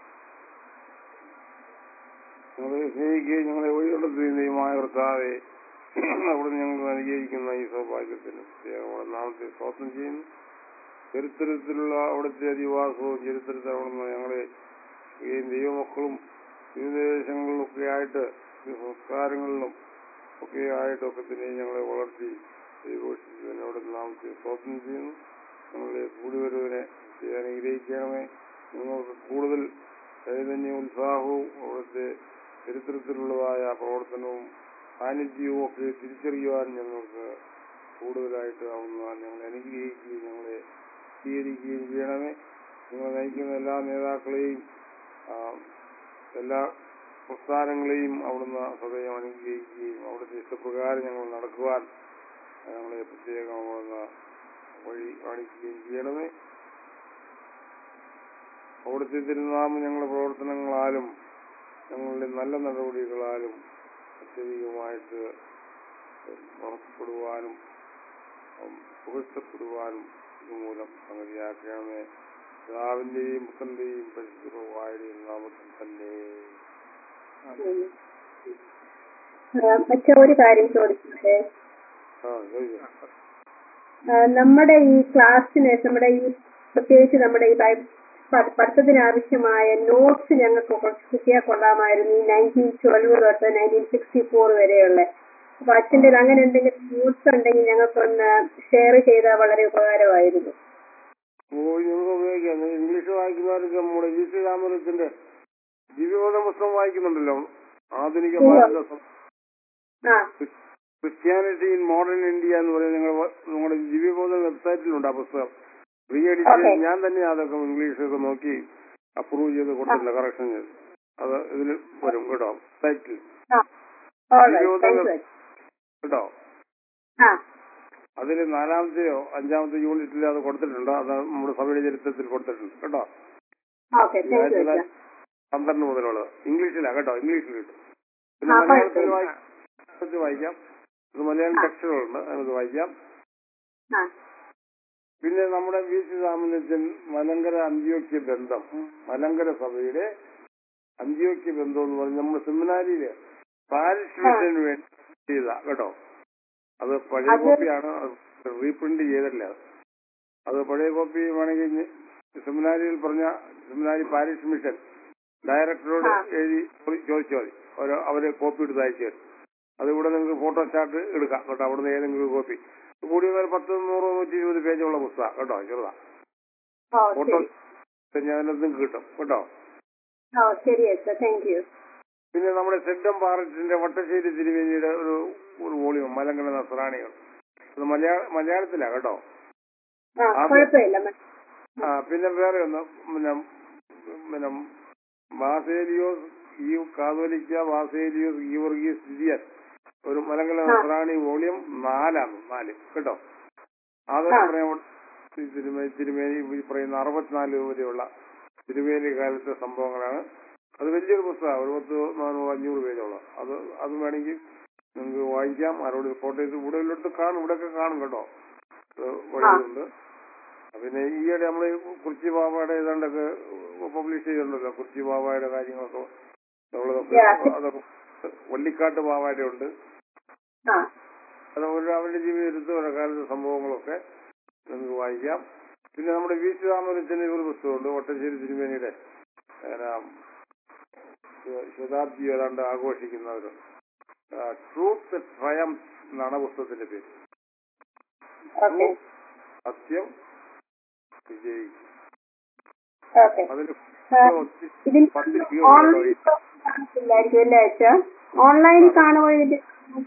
ഞങ്ങളെ സ്നേഹിക്കുകയും ഞങ്ങളെ വഴികൊടുക്കുകയും ദൈവമായ കർത്താവെ അവിടെ ഞങ്ങൾ അനുഗ്രഹിക്കുന്ന ഈ സൗഭാഗ്യത്തിന് പ്രത്യേകമായ നാമത്തെ സ്വാഗതം ചെയ്യുന്നു ചരിത്രത്തിലുള്ള അവിടുത്തെ അധിവാസവും ചരിത്രത്തിൽ അവിടുന്ന് ഞങ്ങളെ ഈ ദൈവമക്കളും വിവിധ ദേശങ്ങളിലൊക്കെ ആയിട്ട് ഈ സംസ്കാരങ്ങളിലും ഒക്കെ ആയിട്ടൊക്കെ തന്നെ ഞങ്ങളെ വളർത്തി ദൈവോഷിച്ചതിനെ അവിടെ നാമത്തെ സ്വാഗതം ചെയ്യുന്നു ഞങ്ങളെ കൂടി വരുവനെ അനുഗ്രഹിക്കണമേ നിങ്ങൾക്ക് കൂടുതൽ ചൈതന്യവും ഉത്സാഹവും അവിടുത്തെ ചരിത്രത്തിലുള്ളതായ പ്രവർത്തനവും സാന്നിധ്യവും ഒക്കെ തിരിച്ചറിയുവാൻ ഞങ്ങൾക്ക് കൂടുതലായിട്ട് ആവുന്ന ഞങ്ങളെ അനുഗ്രഹിക്കുകയും ഞങ്ങളെ സ്വീകരിക്കുകയും ചെയ്യണമേ നിങ്ങൾ നയിക്കുന്ന എല്ലാ നേതാക്കളെയും ആ, എല്ലാ പ്രസ്ഥാനങ്ങളെയും അവിടുന്ന് സദയം അനുഗ്രഹിക്കുകയും അവിടുത്തെ ഇഷ്ടപ്രകാരം ഞങ്ങൾ നടക്കുവാൻ ഞങ്ങളെ പ്രത്യേകം അവിടുന്ന് വഴി കാണിക്കുകയും ചെയ്യണമേ അവിടുത്തെ തിരുനാമം ഞങ്ങളുടെ പ്രവർത്തനങ്ങളാലും ഞങ്ങളുടെ നല്ല നടപടികളാലും അത്യധികമായിട്ട് ഉറപ്പപ്പെടുവാനും ഉം, പുകഴ്ത്തപ്പെടുവാനും ഇതുമൂലം സംഗതിയാക്കണമേ പിതാവിന്റെയും പുത്രന്റെയും പരിശുദ്ധവുമായുടെയും നാമത്തിൽ തന്നെ അച്ഛ ഒരു കാര്യം ചോദിക്കട്ടെ ആ ചോദിക്കാം ആ, നമ്മുടെ ഈ ക്ലാസ്സിന് നമ്മുടെ ഈ പ്രത്യേകിച്ച് നമ്മുടെ ഈ ബൈ- പ- പഠിത്തത്തിന് ആവശ്യമായ നോട്ട്സ് ഞങ്ങൾക്ക് കുറച്ച് കിട്ടിയാൽ കൊള്ളാമായിരുന്നു ഈ നയൻറ്റീൻ ട്വൽവ് തൊട്ട് നയൻറ്റീൻ സിക്സ്റ്റി ഫോർ വരെയുള്ള അപ്പൊ അച്ഛൻ്റെ അങ്ങനെ എന്തെങ്കിലും നോട്ട്സ് ഉണ്ടെങ്കിൽ ഞങ്ങൾക്കൊന്ന് ഷെയർ ചെയ്താൽ വളരെ ഉപകാരമായിരുന്നു ഓ ഞങ്ങൾക്ക് ഉപയോഗിക്കാം നിങ്ങൾ ഇംഗ്ലീഷ് വായിക്കുന്നവർക്ക് നമ്മുടെ വി സി രാമചന്ദ്രന്റെ ദിവ്യബോധ പുസ്തകം വായിക്കുന്നുണ്ടല്ലോ ആധുനിക ഉവ്വ. ഭാരത സം- ആ ക്രിസ്ത്യാനിറ്റി ഇൻ മോഡേൺ ഇന്ത്യ എന്ന് പറയുന്നത് നിങ്ങൾ നിങ്ങളുടെ ദിവ്യബോധ വെബ്സൈറ്റിലുണ്ട് ആ പുസ്തകം റീ Okay. എഡിറ്റ് ഞാൻ തന്നെ അതൊക്കെ ഇംഗ്ലീഷൊക്കെ നോക്കി അപ്രൂവ് ചെയ്ത് കൊടുത്തില്ല കറക്ഷൻ ചെയ്ത് അത് ഇതിൽ വരും കേട്ടോ സൈറ്റിൽ ആ all right. Divyabodha Thank you. Web- കേട്ടോ ആ അതിൽ നാലാമത്തെയോ അഞ്ചാമത്തെ യൂണിറ്റിൽ അത് കൊടുത്തിട്ടുണ്ട് അത് നമ്മുടെ സഭയുടെ ചരിത്രത്തിൽ കൊടുത്തിട്ടുണ്ട് കേട്ടോ ഓക്കെ താങ്ക് യു അച്ഛാ പന്ത്രണ്ട് മുതലുള്ളത് ഇംഗ്ലീഷിലാ കേട്ടോ ഇംഗ്ലീഷിൽ കിട്ടും പിന്നെ ആ, മലയാളത്തിൽ കുഴപ്പമില്ല. വായിക്കാം വായിക്കാം ഇത് മലയാളം ആ. ടെക്സ്റ്റുകളുണ്ട് അതിനകത്ത് വായിക്കാം ആ പിന്നെ നമ്മുടെ വി സി സാമന്യത്തിൽ മലങ്കര അന്ത്യോക്യ ബന്ധം മലങ്കര സഭയുടെ അന്ത്യോക്യ ബന്ധം എന്ന് പറഞ്ഞ് നമ്മുടെ സെമിനാരിയില് പാരിഷ് മിഷന് വേണ്ടി ചെയ്ത കേട്ടോ അത് പഴയ അത് കോപ്പിയാണ് റീപ്രിന്റ് ചെയ്തല്ല അത്. അത് പഴയ കോപ്പി വേണമെങ്കിൽ ഞ- സെമിനാരിയിൽ പറഞ്ഞ സെമിനാരി പാരിഷ് മിഷൻ ഡയറക്ടറോട് ആ. എഴുതി ചോദി- ചോദിച്ചാൽ മതി ഓരോ അവര് കോപ്പി എടുത്ത് അയച്ചു തരും അത് ഇവിടെ നിങ്ങൾക്ക് ഫോട്ടോ സ്റ്റാർട്ട് എടുക്കാം കേട്ടോ അവിടുന്ന് ഏതെങ്കിലും ഒരു കോപ്പി കൂടി വന്നാൽ പത്ത് നൂറ് നൂറ്റി ഇരുപത് പേജുള്ള പുസ്തകം കേട്ടോ ചെറുതാ ഓ ഫോട്ടോ ശരി ഞാൻ അതിനകത്തും കിട്ടും കേട്ടോ ഓ ശരി അച്ഛാ താങ്ക് യു പിന്നെ നമ്മുടെ സെഡം പാററ്റിന്റെ വട്ടശ്ശേരി തിരുവേദിയുടെ ഒരു ഒരു വോളിയം മലങ്കര നസ്രാണികൾ അത് മലയാള മലയാളത്തിലാ കേട്ടോ ആ അത് കുഴപ്പമില്ല മ- ആ പിന്നെ വേറെ ഒന്ന് പിന്നെ പിന്നെ വാസേലിയോസ് ഈ കാതോലിക്ക വാസേലിയോസ് ഗീവർഗീസ് സിരിയൻ ഒരു മലങ്കര ആ. നസ്രാണി വോളിയം നാലാണ് നാല് കേട്ടോ അതൊക്കെ ആ. പറയാൻ തിരുമേനി തിരുമേനി ഈ പറയുന്ന അറുപത്തിനാല് വരെയുള്ള തിരുമേനി കാലത്തെ സംഭവങ്ങളാണ് അത് വലിയൊരു പുസ്തകമാണ് ഒരു പത്ത് നാനൂറ് അഞ്ഞൂറ് പേജോളം അത് അത് വേണമെങ്കിൽ നിങ്ങൾക്ക് വായിക്കാം ആരോട് ഫോട്ടോസ് ഇവിടെ ഉള്ളിടത്ത് കാണും ഇവിടെയൊക്കെ കാണും കേട്ടോ അത് വഴിയുണ്ട് പിന്നെ ഈയിടെ നമ്മൾ കുറിച്ചി ബാബയുടെ ഏതാണ്ടൊക്കെ പബ്ലിഷ് ചെയ്തിട്ടുണ്ടല്ലോ കുറിച്ചി ബാബയുടെ കാര്യങ്ങളൊക്കെ നമ്മളതൊക്കെ Yeah. അതൊക്കെ വള്ളിക്കാട്ട് ബാബയുടെ ഉണ്ട് ആ അതുപോലെ അവരുടെ ജീവിതത്തിൽ കാലത്തെ സംഭവങ്ങളൊക്കെ നിങ്ങൾക്ക് വായിക്കാം പിന്നെ നമ്മുടെ വി സി രാമചന്ദ്രന്റെ ഒരു പുസ്തകമുണ്ട് ഒട്ടശ്ശേരി തിരുമേനിയുടെ അങ്ങനെ, ശ- ശതാബ്ദി ഏതാണ്ട് ആഘോഷിക്കുന്നവർ ട്രൂത്ത് ട്രയം എന്നാണ് ആ പുസ്തകത്തിന്റെ പേര് ഓക്കെ സത്യം വിജയി ഓക്കെ അതിന് ആ, ഒത്തിരി ഇതിന് പത്ത് രൂപ ഓൺലൈൻ കാണത്തില്ലായിരിക്കും അല്ലേ അച്ഛാ ഓൺലൈനിൽ കാണുമോ ഇതിന്റെ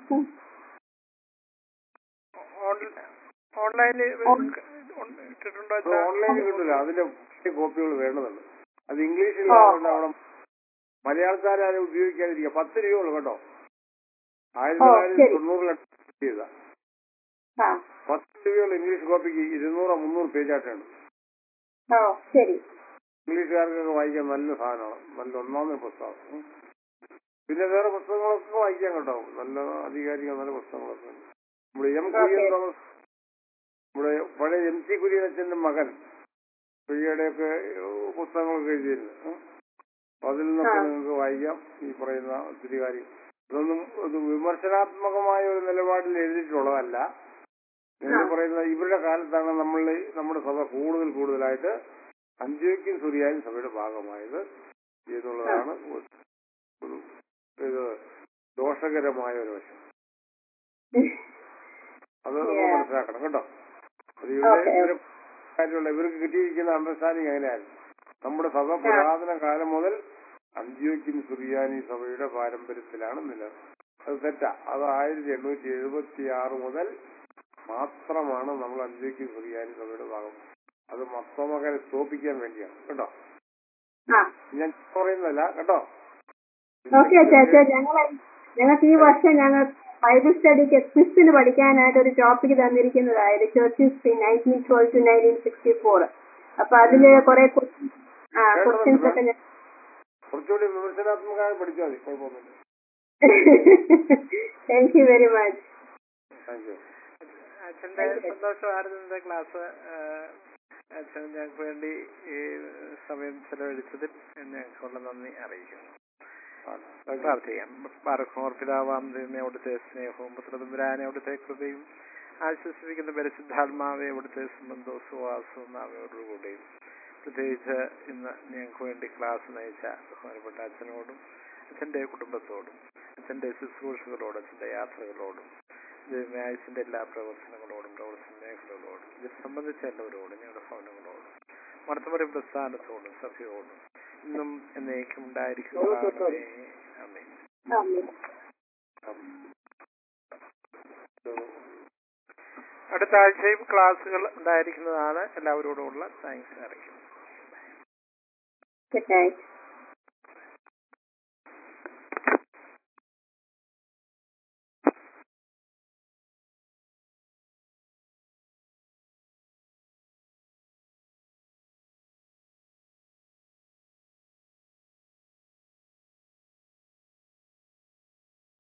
ഓൺലൈനിൽ ഇട്ടിട്ടുണ്ടോ അച്ഛാ? ഓൺലൈനിൽ കിട്ടില്ല അതിന്റെ കോപ്പികൾ വേണ്ടതുണ്ട് അത് ഇംഗ്ലീഷിൽ ഓ. അവിടെ മലയാളക്കാരും ഉപയോഗിക്കാതിരിക്കുക പത്ത് രൂപയുള്ളൂ കേട്ടോ ആയിരത്തി ഓ, തൊള്ളായിരത്തി ശരി. തൊണ്ണൂറിലാണ് ചെയ്ത ആ പത്ത് രൂപയുള്ള ഇംഗ്ലീഷ് കോപ്പിക്ക് ഇരുന്നൂറോ മുന്നൂറ് പേജായിട്ടാണ് ഓ ശരി ഇംഗ്ലീഷുകാർക്കൊക്കെ വായിക്കാൻ നല്ല സാധനമാണ് നല്ല ഒന്നാമത്തെ പുസ്തകം ഉം. പിന്നെ വേറെ പുസ്തകങ്ങളൊക്കെ വായിക്കാൻ കേട്ടോ നല്ല ആധികാരിക നല്ല പുസ്തകങ്ങളൊക്കെ ഉണ്ട്. നമ്മുടെ എം കുര്യൻ Okay. തോമസ് നമ്മുടെ പഴയ എം സി കുര്യൻ അച്ഛന്റെ മകൻ കുര്യയുടെയൊക്കെ പുസ്തകങ്ങളൊക്കെ എഴുതിയിരുന്നു ഉം. അപ്പൊ അതിൽ നിന്നൊക്കെ ആ. നിങ്ങൾക്ക് വായിക്കാം ഈ പറയുന്ന ഒത്തിരി കാര്യം ഇതൊന്നും ഇത് വിമർശനാത്മകമായ ഒരു നിലപാടിൽ എഴുതിയിട്ടുള്ളതല്ല നിങ്ങൾ ആ. പറയുന്ന ഇവരുടെ കാലത്താണ് നമ്മൾ നമ്മുടെ സഭ കൂടുതൽ കൂടുതലായിട്ട് അഞ്ചോയ്ക്കും സുറിയായും സഭയുടെ ഭാഗമായത് എന്നുള്ളതാണ് ഒരു ഒരു ഇത് ദോഷകരമായ ഒരു വശം അത് നമ്മൾ Yeah. മനസ്സിലാക്കണം കേട്ടോ അത് Okay. ഇവരെ ഇവരെ കാര്യമുള്ള ഇവർക്ക് കിട്ടിയിരിക്കുന്ന അണ്ടർസ്റ്റാൻഡിങ് അങ്ങനെയാണ് നമ്മുടെ സഭ പുരാതന കാലം മുതൽ അന്ത്യോക്യൻ സുറിയാനി സഭയുടെ പാരമ്പര്യത്തിലാണ് നില അത് തെറ്റാ അത് ആയിരത്തി എണ്ണൂറ്റി എഴുപത്തി ആറ് മുതൽ മാത്രമാണ് നമ്മൾ അന്ത്യോക്യൻ സുറിയാനി സഭയുടെ ഭാഗം അത് മൊത്തമകരെ തോപ്പിക്കാൻ വേണ്ടിയാണ് കേട്ടോ ആ ഞാൻ പറയുന്നതല്ല കേട്ടോ ഓക്കെ ചേച്ചാ ഞങ്ങൾ ഞങ്ങൾക്ക് ഈ വർഷം ഞങ്ങൾ ബൈബിൾ സ്റ്റഡിക്ക് ക്വിസിന് പഠിക്കാനായിട്ട് ഒരു ടോപ്പിക് തന്നിരിക്കുന്നതായത് church history nineteen twelve to nineteen sixty four അപ്പൊ അതില് കുറെ questions- ആ ക്വസ്റ്റ്യൻസ് ഒക്കെ ഞാൻ കുറച്ചുകൂടി വിമർശനാത്മകമായി പഠിച്ചാൽ മതി കുഴപ്പമൊന്നുമില്ല thank you very much thank you അച്ഛന്റെ സന്തോഷമായിരുന്നു ഇന്നത്തെ ക്ലാസ് അച്ഛൻ ഞങ്ങൾക്ക് വേണ്ടി ഈ സമയം ചെലവഴിച്ചതിൽ ഞങ്ങൾക്കുള്ള നന്ദി അറിയിക്കുന്നു പ്രാർത്ഥിക്കാം പാർക്കുമോർ പിതാവാം ദൈവമേ അവിടുത്തെ സ്നേഹവും പുത്രതുമ്പുരാനെ അവിടുത്തെ കൃപയും ആശ്വസിപ്പിക്കുന്ന പരിശുദ്ധാത്മാവെ അവിടുത്തെ സംബന്ധവും സുവാസവും അവയോടുകൂടിയും പ്രത്യേകിച്ച് ഇന്ന് ഞങ്ങൾക്ക് വേണ്ടി ക്ലാസ് നയിച്ച ബഹുമാനപ്പെട്ട അച്ഛനോടും അച്ഛന്റെ കുടുംബത്തോടും അച്ഛന്റെ ശുശ്രൂഷകളോടും അച്ഛന്റെ യാത്രകളോടും ദൈവമേ ആയുസിന്റെ എല്ലാ പ്രവർത്തനങ്ങളോടും പ്രവർത്തന മേഖലകളോടും ഇത് സംബന്ധിച്ച എല്ലാവരോടും ഞങ്ങളുടെ ഭവനങ്ങളോടും മർത്തമറി പ്രസ്ഥാനത്തോടും സഭയോടും ഇന്നും എന്നേക്കും ഉണ്ടായിരിക്കുന്നതാകണമേ അമേ അടുത്ത ആഴ്ചയും ക്ലാസ്സുകൾ ഉണ്ടായിരിക്കുന്നതാണ് എല്ലാവരോടുമുള്ള താങ്ക്സ് അറിയിക്കും ഗുഡ് നൈറ്റ്